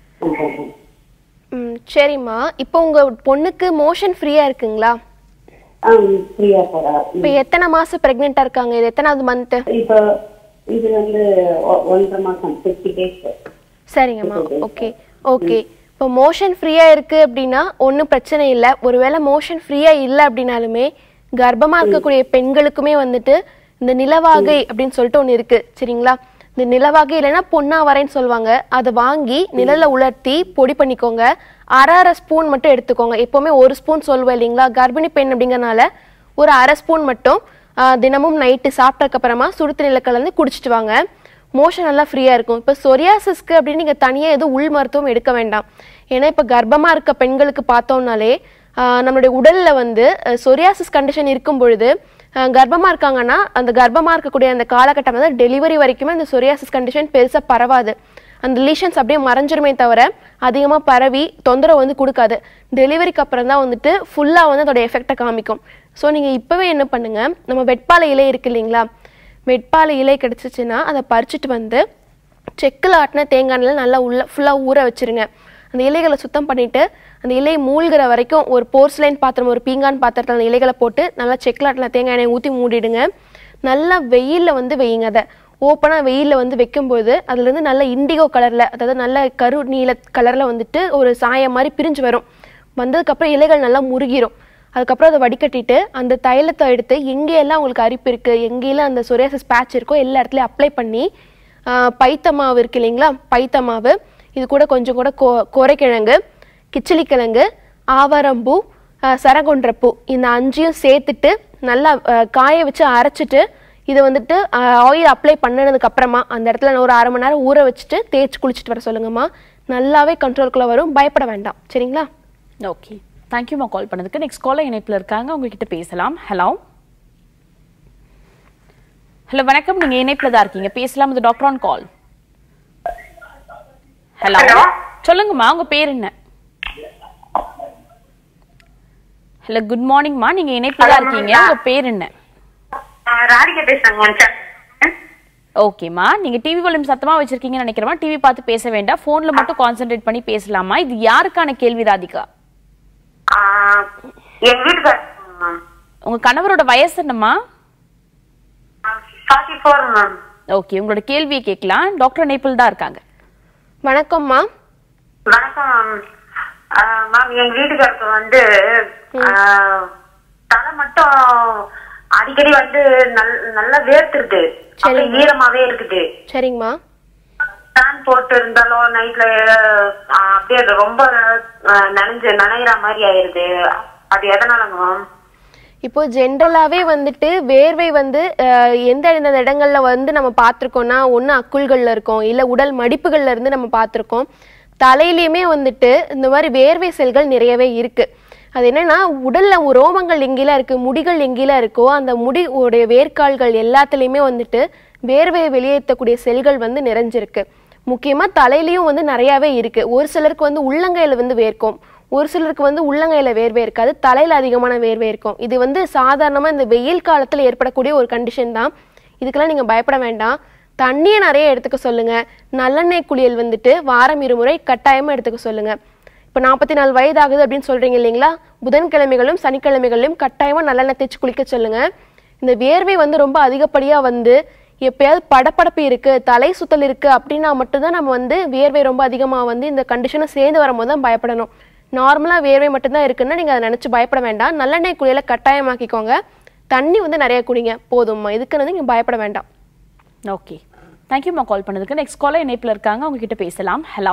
ம் சரிம்மா இப்போ உங்கள் பொண்ணுக்கு மோஷன் ஃப்ரீயாக இருக்குங்களா ஆ ஃப்ரீயா போறா இப்போ எத்தனை மாசம் பிரெக்னெண்டா இருக்காங்க இது எத்தனாவது மந்த் இப்போ இது வந்து ஒ- ஒன்றரை மாசம் ஃபிஃப்டி டேஸ் சரிங்கம்மா ஓகே ஓகே இப்போ மோஷன் ஃப்ரீயா இருக்கு அப்படின்னா ஒன்றும் பிரச்சனை இல்லை ஒருவேளை மோஷன் ஃப்ரீயா இல்லை அப்படின்னாலுமே கர்ப்பமா இருக்கக்கூடிய பெண்களுக்குமே வந்துட்டு இந்த நிலவாகை அப்படின்னு சொல்லிட்டு ஒன்று இருக்கு சரிங்களா இந்த நிலவாகை இல்லைன்னா பொன்னா வரேன்னு சொல்லுவாங்க அதை வாங்கி நிழல்ல உலர்த்தி பொடி பண்ணிக்கோங்க அரை அரை ஸ்பூன் மட்டும் எடுத்துக்கோங்க எப்போவுமே ஒரு ஸ்பூன் சொல்லுவேன் இல்லைங்களா கர்ப்பிணி பெண் அப்படிங்கறனால ஒரு அரை ஸ்பூன் மட்டும் ஆ, தினமும் நைட்டு சாப்பிட்டதுக்கு அப்புறமா சுடு தண்ணியில் கலந்து குடிச்சிட்டு வாங்க மோஷன் நல்லா ஃப்ரீயாக இருக்கும் இப்போ சொரியாசிஸ்க்கு அப்படின்னு நீங்கள் தனியாக எதுவும் உள் மருத்துவம் எடுக்க வேண்டாம் ஏன்னா இப்போ கர்ப்பமாக இருக்க பெண்களுக்கு பார்த்தோம்னாலே ஆஹ், நம்மளுடைய உடலில் வந்து சொரியாசிஸ் கண்டிஷன் இருக்கும் பொழுது ஆஹ், கர்ப்பமா இருக்காங்கன்னா அந்த கர்ப்பமா இருக்கக்கூடிய அந்த காலகட்டம் வந்து டெலிவரி வரைக்குமே அந்த சொரியாசிஸ் கண்டிஷன் பெருசாக பரவாது அந்த லீஷன்ஸ் அப்படியே மறைஞ்சிருமே தவிர அதிகமாக பரவி தொந்தரவு வந்து கொடுக்காது டெலிவரிக்கு அப்புறம் தான் வந்துட்டு ஃபுல்லாக வந்து அதோட எஃபெக்டை காமிக்கும் ஸோ நீங்கள் இப்போவே என்ன பண்ணுங்க நம்ம வெட்பாலை இலை இருக்கு இல்லைங்களா வெட்பாலை இலை கிடச்சிச்சின்னா அதை பறிச்சுட்டு வந்து செக்கில் ஆட்டின தேங்காய் எண்ணெயில நல்லா உள்ள ஃபுல்லாக ஊற வச்சிருங்க அந்த இலைகளை சுத்தம் பண்ணிட்டு அந்த இலை மூழ்கிற வரைக்கும் ஒரு போர்ஸ்லைன் பாத்திரம் ஒரு பீங்கான் பாத்திரத்தில் அந்த இலைகளை போட்டு நல்லா செக்கில் ஆட்டின தேங்காய் எண்ணெயை ஊற்றி மூடிடுங்க நல்லா வெயிலில் வந்து வையுங்க அதை ஓப்பனாக வெயிலில் வந்து வைக்கும்போது அதுலேருந்து நல்ல இண்டிகோ கலரில் அதாவது நல்ல கரு நீல கலரில் வந்துட்டு ஒரு சாயம் மாதிரி பிரிஞ்சு வரும் வந்ததுக்கப்புறம் இலைகள் நல்லா முருகிரும் அதுக்கப்புறம் அதை வடிகட்டிட்டு அந்த தைலத்தை எடுத்து எங்கேயெல்லாம் உங்களுக்கு அரிப்பு இருக்குது எங்கேயெல்லாம் அந்த சொரியாசிஸ் பேட்ச் இருக்கோ எல்லா இடத்துலையும் அப்ளை பண்ணி ஆஹ், பைத்த மாவு இருக்கு இல்லைங்களா பைத்த மாவு இது கூட கொஞ்சம் கூட கொ கொரைக்கிழங்கு கிச்சிலிக்கிழங்கு ஆவாரம்பூ ஆஹ், சரகொன்றப்பூ இந்த அஞ்சையும் சேர்த்துட்டு நல்லா ஆஹ், காய வச்சு அரைச்சிட்டு இதை வந்துட்டு ஆயில் அப்ளை பண்ணதுக்கு அப்புறமா அந்த இடத்துல ஒரு அரை மணி நேரம் ஊற வச்சுட்டு தேய்ச்சி குளிச்சுட்டு வர சொல்லுங்கம்மா நல்லாவே கண்ட்ரோல்குள்ளே வரும் பயப்பட வேண்டாம் சரிங்களா ஓகே தேங்க்யூமா கால் பண்ணதுக்கு நெக்ஸ்ட் காலர் இணைப்புல இருக்காங்க உங்ககிட்ட பேசலாம் ஹலோ ஹலோ வணக்கம் நீங்க இணைப்புல தான் இருக்கீங்க பேசலாம் இது டாக்டர் ஆன் கால் ஹலோ சொல்லுங்கம்மா உங்க பேர் என்ன ஹலோ குட் மார்னிங்மா நீங்க இணைப்புல தான் இருக்கீங்க உங்க பேர் என்ன ராதிகா பேசுறாங்க மனுஷன் ஓகேம்மா நீங்க டிவி வால்யூம் சத்தமா வச்சிருக்கீங்கன்னு நினைக்கிறேன் டிவி பார்த்து பேச வேண்டாம் போன்ல மட்டும் கான்சென்ட்ரேட் பண்ணி பேசலாமா இது யாருக்கான கேள்வி ராதிகா எங்க வீட்டுக்கார் உங்க கணவரோட வயசு என்னம்மா ஃபார்ட்டி ஃபோர் மேம் ஓகே உங்களோட கேள்வியை கேட்கலாம் டாக்டர் நேபிள் தான் இருக்காங்க வணக்கம்மா வணக்கம் மேம் மேம் எங்க வீட்டுக்காருக்கு வந்து ஆ, தலை மட்டும் அடிக்கடி வந்து நல்- நல்லா வேர்த்துருது அப்படியே ஈரமாவே இருக்குது சரிங்கம்மா ஃபேன் போட்டு இருந்தாலும் நைட்ல அப்படியே அது ரொம்ப ஆ, நனைஞ்சு நனைகிற மாதிரி ஆயிருது அது எதனாலங்க மேம் இப்போ ஜென்ரலாகவே வந்துட்டு வேர்வை வந்து அஹ், எந்த எந்த இடங்கள்ல வந்து நம்ம பார்த்துருக்கோம்னா ஒன்று அக்குள்களில் இருக்கும் இல்லை உடல் மடிப்புகள்ல இருந்து நம்ம பார்த்துருக்கோம் தலையிலையுமே வந்துட்டு இந்த மாதிரி வேர்வை செல்கள் நிறையவே இருக்கு அது என்னன்னா உடல்ல ஒரு ரோமங்கள் எங்கெல்லாம் இருக்கு முடிகள் எங்கெல்லாம் இருக்கோ அந்த முடி உடைய வேர்க்கால்கள் எல்லாத்துலேயுமே வந்துட்டு வேர்வையை வெளியேற்றக்கூடிய செல்கள் வந்து நிறைஞ்சிருக்கு முக்கியமா தலையிலயும் வந்து நிறையாவே இருக்கு ஒரு சிலருக்கு வந்து உள்ளங்கையில வந்து வேர்க்கும் ஒரு சிலருக்கு வந்து உள்ளங்கையில வேர்வை இருக்காது தலையில அதிகமான வேர்வை இருக்கும் இது வந்து சாதாரணமா இந்த வெயில் காலத்துல ஏற்படக்கூடிய ஒரு கண்டிஷன் தான் இதுக்கெல்லாம் நீங்க பயப்பட வேண்டாம் தண்ணியை நிறைய எடுத்துக்க சொல்லுங்க நல்லெண்ணெய் குளியல் வந்துட்டு வாரம் இருமுறை கட்டாயமா எடுத்துக்க சொல்லுங்க இப்போ நாற்பத்தி நாலு வயது ஆகுது அப்படின்னு சொல்றீங்க இல்லைங்களா புதன்கிழமைகளும் சனிக்கிழமைகளிலும் கட்டாயமா நல்லெண்ணெய் தேய்ச்சி குளிக்க சொல்லுங்க இந்த வேர்வை வந்து ரொம்ப அதிகப்படியா வந்து எப்பயாவது படபடப்பு இருக்கு தலை சுத்தல் இருக்கு அப்படின்னா மட்டும்தான் நம்ம வந்து வேர்வை ரொம்ப அதிகமா வந்து இந்த கண்டிஷனை சேர்ந்து வரும்போது தான் பயப்படணும் நார்மலா வேர்வை மட்டும்தான் இருக்குன்னா நீங்க அதை நினைச்சு பயப்பட வேண்டாம் நல்லெண்ணெய் குளியல கட்டாயமாக்கிக்கோங்க தண்ணி வந்து நிறைய குடிங்க போதும்மா இதுக்கு வந்து நீங்க பயப்பட வேண்டாம் ஓகே தேங்க்யூம்மா கால் பண்ணதுக்கு நெக்ஸ்ட் காலர் இணைப்புல இருக்காங்க அவங்க கிட்ட பேசலாம் ஹலோ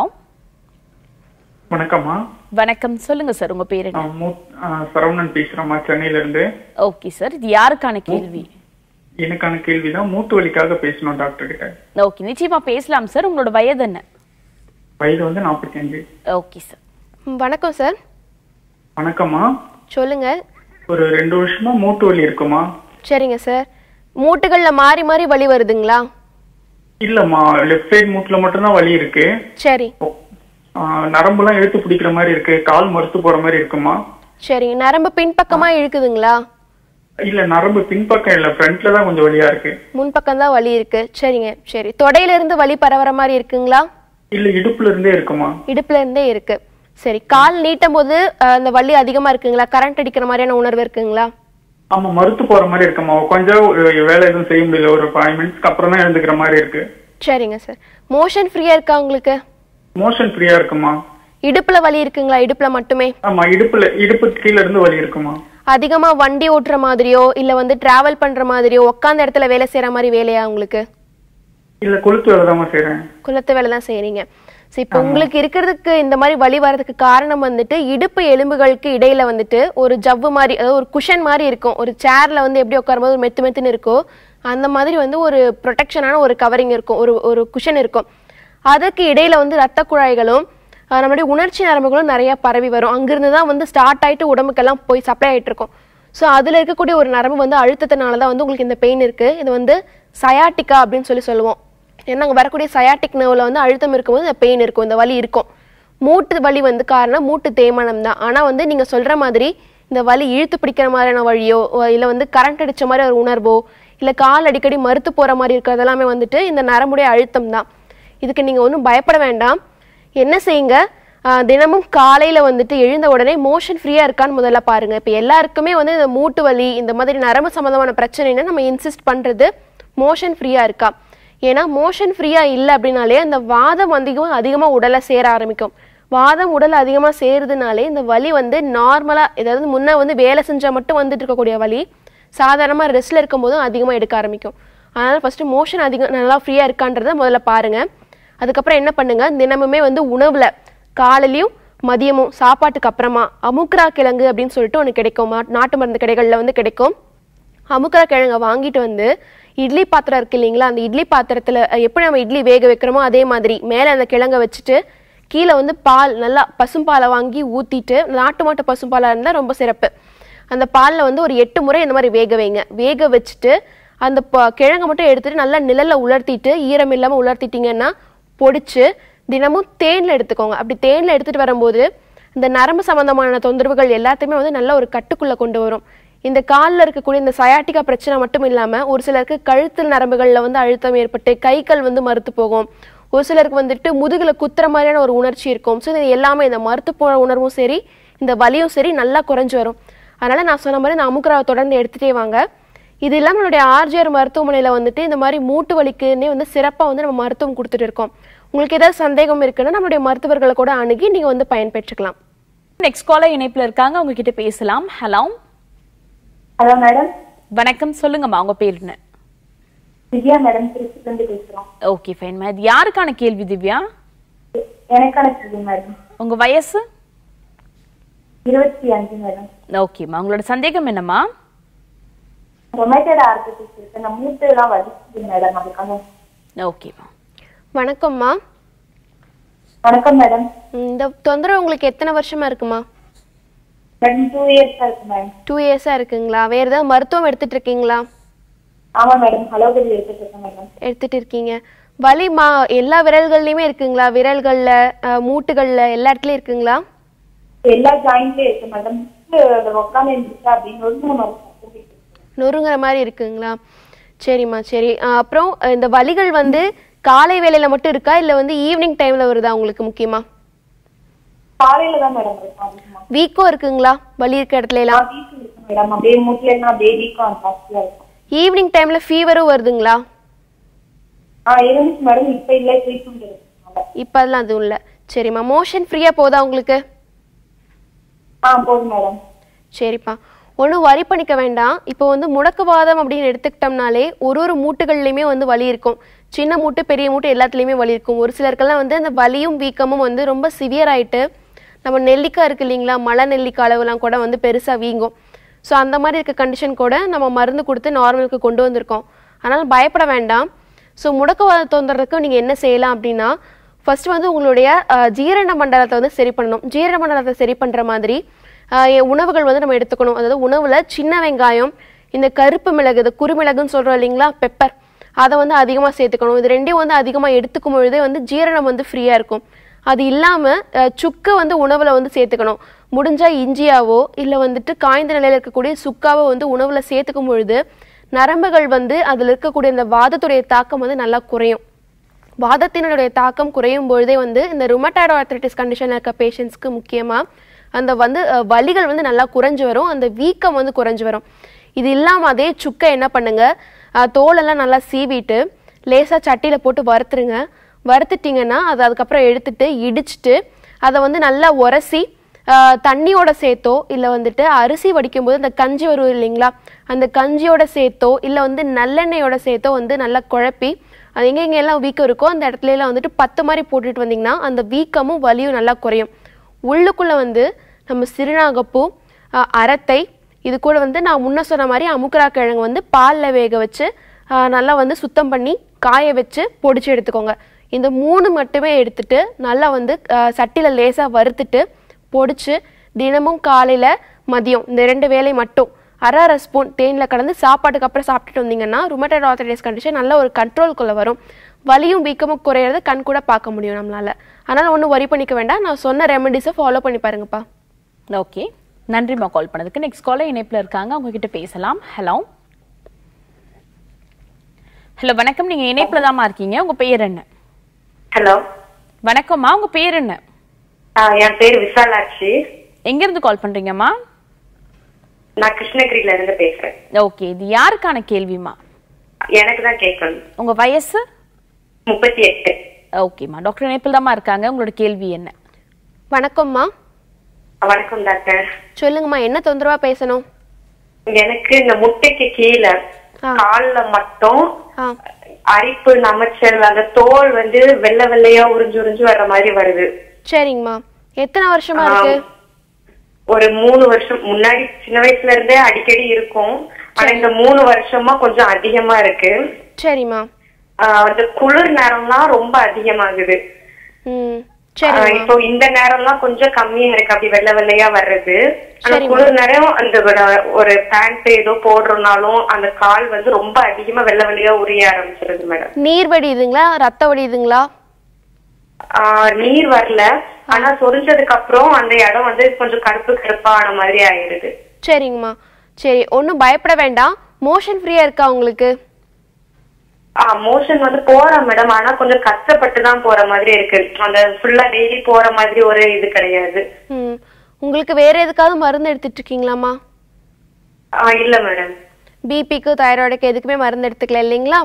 வணக்கம்மா வணக்கம் சொல்லுங்க சார் உங்க பேர் என்ன நான் மூ ஆ, சரவணன் பேசுறேம்மா சென்னையில இருந்து ஓகே சார் இது யாருக்கான கேள்வி எனக்கான கேள்விதான் மூட்டு வலிக்காக பேசணும் டாக்டர் கிட்ட ஓகே நிச்சயமா பேசலாம் சார் உங்களோட வயது என்ன வயது வந்து நாற்பத்தி அஞ்சு ஓகே சார் ம், வணக்கம் சார் வணக்கம்மா சொல்லுங்க ஒரு ரெண்டு வருஷமா மூட்டு வலி இருக்குமா சரிங்க சார் மூட்டுகள்ல மாறி மாறி வலி வருதுங்களா இல்லம்மா லெஃப்ட் சைடு மூட்டுல மட்டும்தான் வலி இருக்கு சரி ஆ, நரம்பெல்லாம் இழுத்து பிடிக்கிற மாதிரி இருக்கு கால் மறுத்து போற மாதிரி இருக்குமா சரிங்க நரம்பு பின்பக்கமா இழுக்குதுங்களா இல்ல நரம்பு பின்பக்கம் இல்ல ஃப்ரண்ட்ல தான் கொஞ்சம் வலியா இருக்கு முன்பக்கம் தான் வலி இருக்கு சரிங்க சரி தொடையில இருந்து வலி பரவற மாதிரி இருக்குங்களா இல்ல இடுப்புல இருந்தே இருக்குமா இடுப்புல இருந்தே இருக்கு சரி கால் நீட்டும் போது அஹ், அந்த வலி அதிகமா இருக்குங்களா கரண்ட் அடிக்கிற மாதிரியான உணர்வு இருக்குங்களா ஆமா மறுத்து போற மாதிரி இருக்குமா கொஞ்சம் வேலை எதுவும் செய்ய முடியல ஒரு ஃபைவ் மினிட்ஸ்க்கு அப்புறம் தான் எழுந்துக்கிற மாதிரி இருக்கு சரிங்க சார் மோஷன் ஃப்ரீயா இருக்கா உங்களுக்கு மோஷன் ஃப்ரீயா இருக்குமா இடுப்புல வலி இருக்குங்களா இடுப்புல மட்டுமே ஆமா இடுப்புல இடுப்பு கீழ இருந்து வலி இருக்குமா அதிகமா வண்டி ஓட்டுற மாதிரியோ இல்ல வந்து டிராவல் பண்ற மாதிரியோ உட்காந்த இடத்துல வேலை செய்யற மாதிரி வேலையா உங்களுக்கு இல்ல கொளுத்து வேலை தான் செய்யறேன் குலத்து வேலை தான் செய்றீங்க சரி இப்போ உங்களுக்கு இருக்கிறதுக்கு இந்த மாதிரி வலி வர்றதுக்கு காரணம் வந்துட்டு இடுப்பு எலும்புகளுக்கு இடையில வந்துட்டு ஒரு ஜவ்வு மாதிரி அதாவது ஒரு குஷன் மாதிரி இருக்கும் ஒரு சேர்ல வந்து எப்படி உட்காரும்போது ஒரு மெத்து மெத்துன்னு இருக்கோ அந்த மாதிரி வந்து ஒரு ப்ரொடெக்ஷனான ஒரு கவரிங் இருக்கும் ஒரு ஒரு குஷன் இருக்கும் அதுக்கு இடையில வந்து ரத்த குழாய்களும் அஹ், நம்மளுடைய உணர்ச்சி நரம்புகளும் நிறைய பரவி வரும் அங்கிருந்து தான் வந்து ஸ்டார்ட் ஆயிட்டு உடம்புக்கெல்லாம் போய் சப்ளை ஆயிட்டு இருக்கும் ஸோ அதில் இருக்கக்கூடிய ஒரு நரம்பு வந்து அழுத்தத்தினால தான் வந்து உங்களுக்கு இந்த பெயின் இருக்கு இது வந்து சயாட்டிக்கா அப்படின்னு சொல்லி சொல்லுவோம் ஏன்னா அங்கே வரக்கூடிய சயாட்டிக் நர்வில் வந்து அழுத்தம் இருக்கும்போது இந்த பெயின் இருக்கும் இந்த வலி இருக்கும் மூட்டு வலி வந்து காரணம் மூட்டு தேய்மானம் தான் ஆனால் வந்து நீங்கள் சொல்கிற மாதிரி இந்த வலி இழுத்து பிடிக்கிற மாதிரியான வழியோ இல்லை வந்து கரண்ட் அடிச்ச மாதிரி ஒரு உணர்வோ இல்லை கால் அடிக்கடி மறுத்து போகிற மாதிரி இருக்கிறது எல்லாமே வந்துட்டு இந்த நரம்புடைய அழுத்தம் தான் இதுக்கு நீங்கள் ஒன்றும் பயப்பட வேண்டாம் என்ன செய்யுங்க ஆஹ் தினமும் காலையில் வந்துட்டு எழுந்த உடனே மோஷன் ஃப்ரீயாக இருக்கான்னு முதல்ல பாருங்கள் இப்போ எல்லாருக்குமே வந்து இந்த மூட்டு வலி இந்த மாதிரி நரம்பு சம்மந்தமான பிரச்சனைனா நம்ம இன்சிஸ்ட் பண்ணுறது மோஷன் ஃப்ரீயாக இருக்கா ஏன்னா மோஷன் ஃப்ரீயாக இல்லை அப்படின்னாலே அந்த வாதம் அதிகம் அதிகமாக உடலை சேர ஆரம்பிக்கும் வாதம் உடல் அதிகமாக சேருதுனாலே இந்த வலி வந்து நார்மலாக ஏதாவது முன்னே வந்து வேலை செஞ்சால் மட்டும் வந்துட்டு இருக்கக்கூடிய வலி சாதாரணமாக ரெஸ்ட்டில் இருக்கும்போதும் அதிகமாக எடுக்க ஆரம்பிக்கும் அதனால் ஃபஸ்ட்டு மோஷன் அதிகம் நல்லா ஃப்ரீயாக இருக்கான்றதை முதல்ல பாருங்கள் அதுக்கப்புறம் என்ன பண்ணுங்க தினமுமே வந்து உணவில் காலையிலையும் மதியமும் சாப்பாட்டுக்கு அப்புறமா அமுக்ரா கிழங்கு அப்படின்னு சொல்லிட்டு ஒன்று கிடைக்கும் மா- நாட்டு மருந்து கடைகளில் வந்து கிடைக்கும் அமுக்கரா கிழங்கை வாங்கிட்டு வந்து இட்லி பாத்திரம் இருக்கு இல்லைங்களா அந்த இட்லி பாத்திரத்தில் எப்படி நம்ம இட்லி வேக வைக்கிறோமோ அதே மாதிரி மேலே அந்த கிழங்கை வச்சுட்டு கீழே வந்து பால் நல்லா பசும்பாலை வாங்கி ஊற்றிட்டு நாட்டு மாட்டு பசும்பாலாக இருந்தால் ரொம்ப சிறப்பு அந்த பாலில் வந்து ஒரு எட்டு முறை இந்த மாதிரி வேக வைங்க வேக வச்சுட்டு அந்த ப- கிழங்கை மட்டும் எடுத்துட்டு நல்லா நிழல்ல உலர்த்திட்டு ஈரம் இல்லாமல் உலர்த்திட்டீங்கன்னா பொடிச்சு தினமும் தேனில் எடுத்துக்கோங்க அப்படி தேனில் எடுத்துட்டு வரும்போது இந்த நரம்பு சம்பந்தமான தொந்தரவுகள் எல்லாத்தையுமே வந்து நல்ல ஒரு கட்டுக்குள்ளே கொண்டு வரும் இந்த காலில் இருக்கக்கூடிய இந்த சயாட்டிகா பிரச்சனை மட்டும் இல்லாமல் ஒரு சிலருக்கு கழுத்து நரம்புகளில் வந்து அழுத்தம் ஏற்பட்டு கை கால் வந்து மறுத்து போகும் ஒரு சிலருக்கு வந்துட்டு முதுகில் குத்துற மாதிரியான ஒரு உணர்ச்சி இருக்கும் ஸோ இது எல்லாமே இந்த மறுத்து போன உணர்வும் சரி இந்த வலியும் சரி நல்லா குறைஞ்சு வரும் அதனால் நான் சொன்ன மாதிரி இந்த அமுக்குராவை தொடர்ந்து எடுத்துகிட்டே வாங்க இது இல்லாமல் நம்மளுடைய ஆர்ஜிஆர் மருத்துவமனையில் வந்துட்டு இந்த மாதிரி மூட்டு வலிக்குன்னே வந்து சிறப்பாக வந்து நம்ம மருத்துவம் கொடுத்துட்டு இருக்கோம் உங்களுக்கு ஏதாவது சந்தேகம் இருக்குன்னா நம்மளுடைய மருத்துவர்களை கூட அணுகி நீங்கள் வந்து பயன்பெற்றுக்கலாம் நெக்ஸ்ட் காலர் இணைப்புல இருக்காங்க அவங்க கிட்ட பேசலாம் ஹலோ ஹலோ மேடம் வணக்கம் சொல்லுங்கம்மா உங்க பேர் என்ன திவ்யா மேடம் திருச்சில இருந்து பேசுறோம் ஓகே ஃபைன்மா இது யாருக்கான கேள்வி திவ்யா எனக்கான கேள்வி மேடம் உங்க வயசு இருபத்தி அஞ்சு மேடம் ஓகேம்மா உங்களோட சந்தேகம் என்னம்மா ரொமேட்டட் ஆர்த்திட்டிஸ் இருக்கு நான் மூட்டு எல்லாம் வலிக்குது மேடம் அதுக்காக ஓகேம்மா வணக்கம்மா வணக்கம் மேடம் ம், இந்த தொந்தரவு உங்களுக்கு எத்தனை வருஷமா இருக்குமா மேடம் டூ இயர்ஸா இருக்கு மேடம் டூ இயர்ஸாக இருக்குங்களா வேறு ஏதாவது மருத்துவம் எடுத்துட்டு இருக்கீங்களா ஆமா மேடம் ஹலோபதி எடுத்துட்டு இருக்கேன் மேடம் எடுத்துட்டு இருக்கீங்க வலி மா எல்லா விரல்கள்லையுமே இருக்குங்களா விரல்களில் மூட்டுகளில் எல்லா இடத்துலையும் இருக்குங்களா எல்லா ஜாயிண்ட்லயும் இருக்கு மேடம் உட்காந்து இருந்துச்சா அப்படின்னு ஒரு நம்ம நொறுங்குற மாதிரி இருக்குங்களா சரிம்மா சரி அஹ், அப்புறம் அஹ், இந்த வலிகள் வந்து காலை வேளையில மட்டும் இருக்கா இல்லை வந்து ஈவினிங் டைம்ல வருதா உங்களுக்கு முக்கியமா காலையில தான் மேடம் இருக்கும் அதிகமா வீக்கம் இருக்குங்களா வலி இருக்க இடத்துல எல்லாம் வீக்கம் இருக்கு மேடம் அப்படியே மூட்டுல எல்லாம் அப்படியே வீக்கம் ஜாஸ்தியா இருக்கும் ஈவினிங் டைம்ல ஃபீவரும் வருதுங்களா ஆ இருந்துச்சு மேடம் இப்ப இல்ல ட்ரீட்மெண்ட் இருக்கு இப்போ அதெல்லாம் அதுவும் இல்லை சரிம்மா மோஷன் ஃப்ரீயாக போதா உங்களுக்கு ஆ போதும் மேடம் சரிப்பா ஒன்றும் வரி பண்ணிக்க வேண்டாம் இப்போ வந்து முடக்குவாதம் அப்படின்னு எடுத்துக்கிட்டோம்னாலே ஒரு ஒரு மூட்டுகள்லையுமே வந்து வலி இருக்கும் சின்ன மூட்டு பெரிய மூட்டு எல்லாத்துலேயுமே வலி இருக்கும் ஒரு சிலருக்கெல்லாம் வந்து அந்த வலியும் வீக்கமும் வந்து ரொம்ப சிவியர் ஆயிட்டு நம்ம நெல்லிக்காய் இருக்கு இல்லைங்களா மலை நெல்லிக்காய் அளவுலாம் கூட வந்து பெருசாக வீங்கும் ஸோ அந்த மாதிரி இருக்க கண்டிஷன் கூட நம்ம மருந்து கொடுத்து நார்மலுக்கு கொண்டு வந்திருக்கோம் அதனால் பயப்பட வேண்டாம் ஸோ முடக்குவாத தொந்தரத்துக்கு நீங்கள் என்ன செய்யலாம் அப்படின்னா ஃபர்ஸ்ட் வந்து உங்களுடைய அஹ், ஜீரண மண்டலத்தை வந்து சரி பண்ணணும் ஜீரண மண்டலத்தை சரி பண்ணுற மாதிரி ஆஹ் எ- உணவுகள் வந்து நம்ம எடுத்துக்கணும் அதாவது உணவுல சின்ன வெங்காயம் இந்த கருப்பு மிளகு இது குறுமிளகுன்னு சொல்றோம் இல்லைங்களா பெப்பர் அதை வந்து அதிகமாக சேர்த்துக்கணும் இது ரெண்டையும் வந்து அதிகமாக எடுத்துக்கும் பொழுதே வந்து ஜீரணம் வந்து ஃப்ரீயாக இருக்கும் அது இல்லாமல் சுக்கை வந்து உணவில் வந்து சேர்த்துக்கணும் முடிஞ்சா இஞ்சியாவோ இல்லை வந்துட்டு காய்ந்த நிலையில் இருக்கக்கூடிய சுக்காவோ வந்து உணவில் சேர்த்துக்கும் பொழுது நரம்புகள் வந்து அதில் இருக்கக்கூடிய இந்த வாதத்துடைய தாக்கம் வந்து நல்லா குறையும் வாதத்தினுடைய தாக்கம் குறையும் பொழுதே வந்து இந்த ருமட்டாய்டு ஆர்த்ரைட்டிஸ் கண்டிஷனில் இருக்க பேஷண்ட்ஸ்க்கு முக்கியமாக அந்த வந்து அஹ், வலிகள் வந்து நல்லா குறைஞ்சு வரும் அந்த வீக்கம் வந்து குறைஞ்சு வரும் இது இல்லாமல் அதே சுக்கை என்ன பண்ணுங்க அஹ், தோலெல்லாம் நல்லா சீவிட்டு லேசாக சட்டியில் போட்டு வறுத்துருங்க வறுத்துட்டிங்கன்னா அதை அதுக்கப்புறம் எடுத்துட்டு இடிச்சிட்டு அதை வந்து நல்லா உரசி ஆஹ் தண்ணியோட சேர்த்தோ இல்லை வந்துட்டு அரிசி வடிக்கும்போது அந்த கஞ்சி வரும் இல்லைங்களா அந்த கஞ்சியோட சேர்த்தோ இல்லை வந்து நல்லெண்ணெயோட சேர்த்தோ வந்து நல்லா குழப்பி அது எங்கே எங்கெல்லாம் வீக்கம் இருக்கோ அந்த இடத்துல எல்லாம் வந்துட்டு பத்து மாதிரி போட்டுட்டு வந்தீங்கன்னா அந்த வீக்கமும் வலியும் நல்லா குறையும் உள்ளுக்குள்ளே வந்து நம்ம சிறுநாகப்பூ ஆஹ் அரத்தை இது கூட வந்து நான் முன்ன சொன்ன மாதிரி அமுக்குரா கிழங்கு வந்து பாலில் வேக வச்சு ஆஹ் நல்லா வந்து சுத்தம் பண்ணி காய வச்சு பொடிச்சு எடுத்துக்கோங்க இந்த மூணு மட்டுமே எடுத்துட்டு நல்லா வந்து சட்டியில் லேசாக வறுத்துட்டு பொடிச்சு தினமும் காலையில் மதியம் இந்த ரெண்டு வேளை மட்டும் அரை அரை ஸ்பூன் தேனில் கலந்து சாப்பாட்டுக்கு அப்புறம் சாப்பிட்டுட்டு வந்தீங்கன்னா ருமட்டட் ஆர்த்தரைட்டிஸ் கண்டிஷன் நல்ல ஒரு கண்ட்ரோல்குள்ளே வரும் வலியும் வீக்கமும் குறையிறத கண் கூட பார்க்க முடியும் நம்மளால அதனால ஒன்றும் worry பண்ணிக்க வேண்டாம் நான் சொன்ன ரெமெடிஸை ஃபாலோ பண்ணி பாருங்கப்பா ஓகே நன்றிம்மா கால் பண்ணதுக்கு நெக்ஸ்ட் காலர் இணைப்புல இருக்காங்க அவங்க கிட்ட பேசலாம் ஹலோ ஹலோ வணக்கம் நீங்க இணைப்புல தாம்மா இருக்கீங்க உங்க பேர் என்ன ஹலோ வணக்கம்மா உங்க பேர் என்ன என் பேர் விசாலாட்சி எங்க இருந்து கால் பண்றீங்கம்மா நான் கிருஷ்ணகிரியில இருந்து பேசுறேன் ஓகே இது யாருக்கான கேள்விமா எனக்கு தான் கேட்கணும் உங்க வயசு முப்பத்தி எட்டு ஓகேம்மா டாக்டர் இணைப்பில் தாம்மா இருக்காங்க உங்களோட கேள்வி என்ன வணக்கம்மா வணக்கம் டாக்டர் சொல்லுங்கம்மா என்ன தொந்தரவா பேசணும் எனக்கு இந்த முட்டைக்கு கீழே ஆ. கால்ல மட்டும் ஆ அரிப்பு நமைச்சல் அந்த தோல் வந்து வெள்ளை வெள்ளையா உறிஞ்சு உறிஞ்சு வர்ற மாதிரி வருது சரிங்கம்மா எத்தனை வருஷமா இருக்கு ஆம். ஒரு மூணு வருஷம் முன்னாடி சின்ன வயசுல இருந்தே அடிக்கடி இருக்கும் ஆனா இந்த மூணு வருஷமா கொஞ்சம் அதிகமா இருக்கு சரிம்மா ஆஹ் அந்த குளிர் நேரம்லாம் ரொம்ப அதிகமாகுது ம் ஆஹ் சரிம்மா இப்போ இந்த நேரம்லாம் கொஞ்சம் கம்மியா இருக்கு அப்படி வெள்ளை வெள்ளையா வர்றது ஆனா சரிம்மா. குளிர் நேரம் அந்த ஒரு- ஒரு பேண்ட் ஏதோ போடுறோம்னாலும் அந்த கால் வந்து ரொம்ப அதிகமா வெள்ளை வெள்ளையா உரிய ஆரம்பிச்சிருது மேடம் நீர் வடியுதுங்களா ரத்த வடியுதுங்களா ஆஹ் நீர் வரல ஆனா சொரிஞ்சதுக்கு அப்புறம் அந்த இடம் வந்து கொஞ்சம் கருப்பு கருப்பா ஆன மாதிரி ஆயிருது சரிங்கம்மா சரி ஒன்றும் பயப்பட வேண்டாம் மோஷன் ஃப்ரீயா இருக்கா உங்களுக்கு மோஷன் வந்து போறேன் மேடம் ஆனா கொஞ்சம் கஷ்டப்பட்டு தான் போற மாதிரி இருக்கு அந்த ஃபுல்லா டெய்லி போற மாதிரி ஒரு இது கிடையாது ம் உங்களுக்கு வேற எதுக்காவது மருந்து எடுத்துட்டு இருக்கீங்களாம்மா ஆஹ் இல்ல மேடம் பிபிக்கு தைராய்டுக்கு எதுக்குமே மருந்து எடுத்துக்கல இல்லைங்களா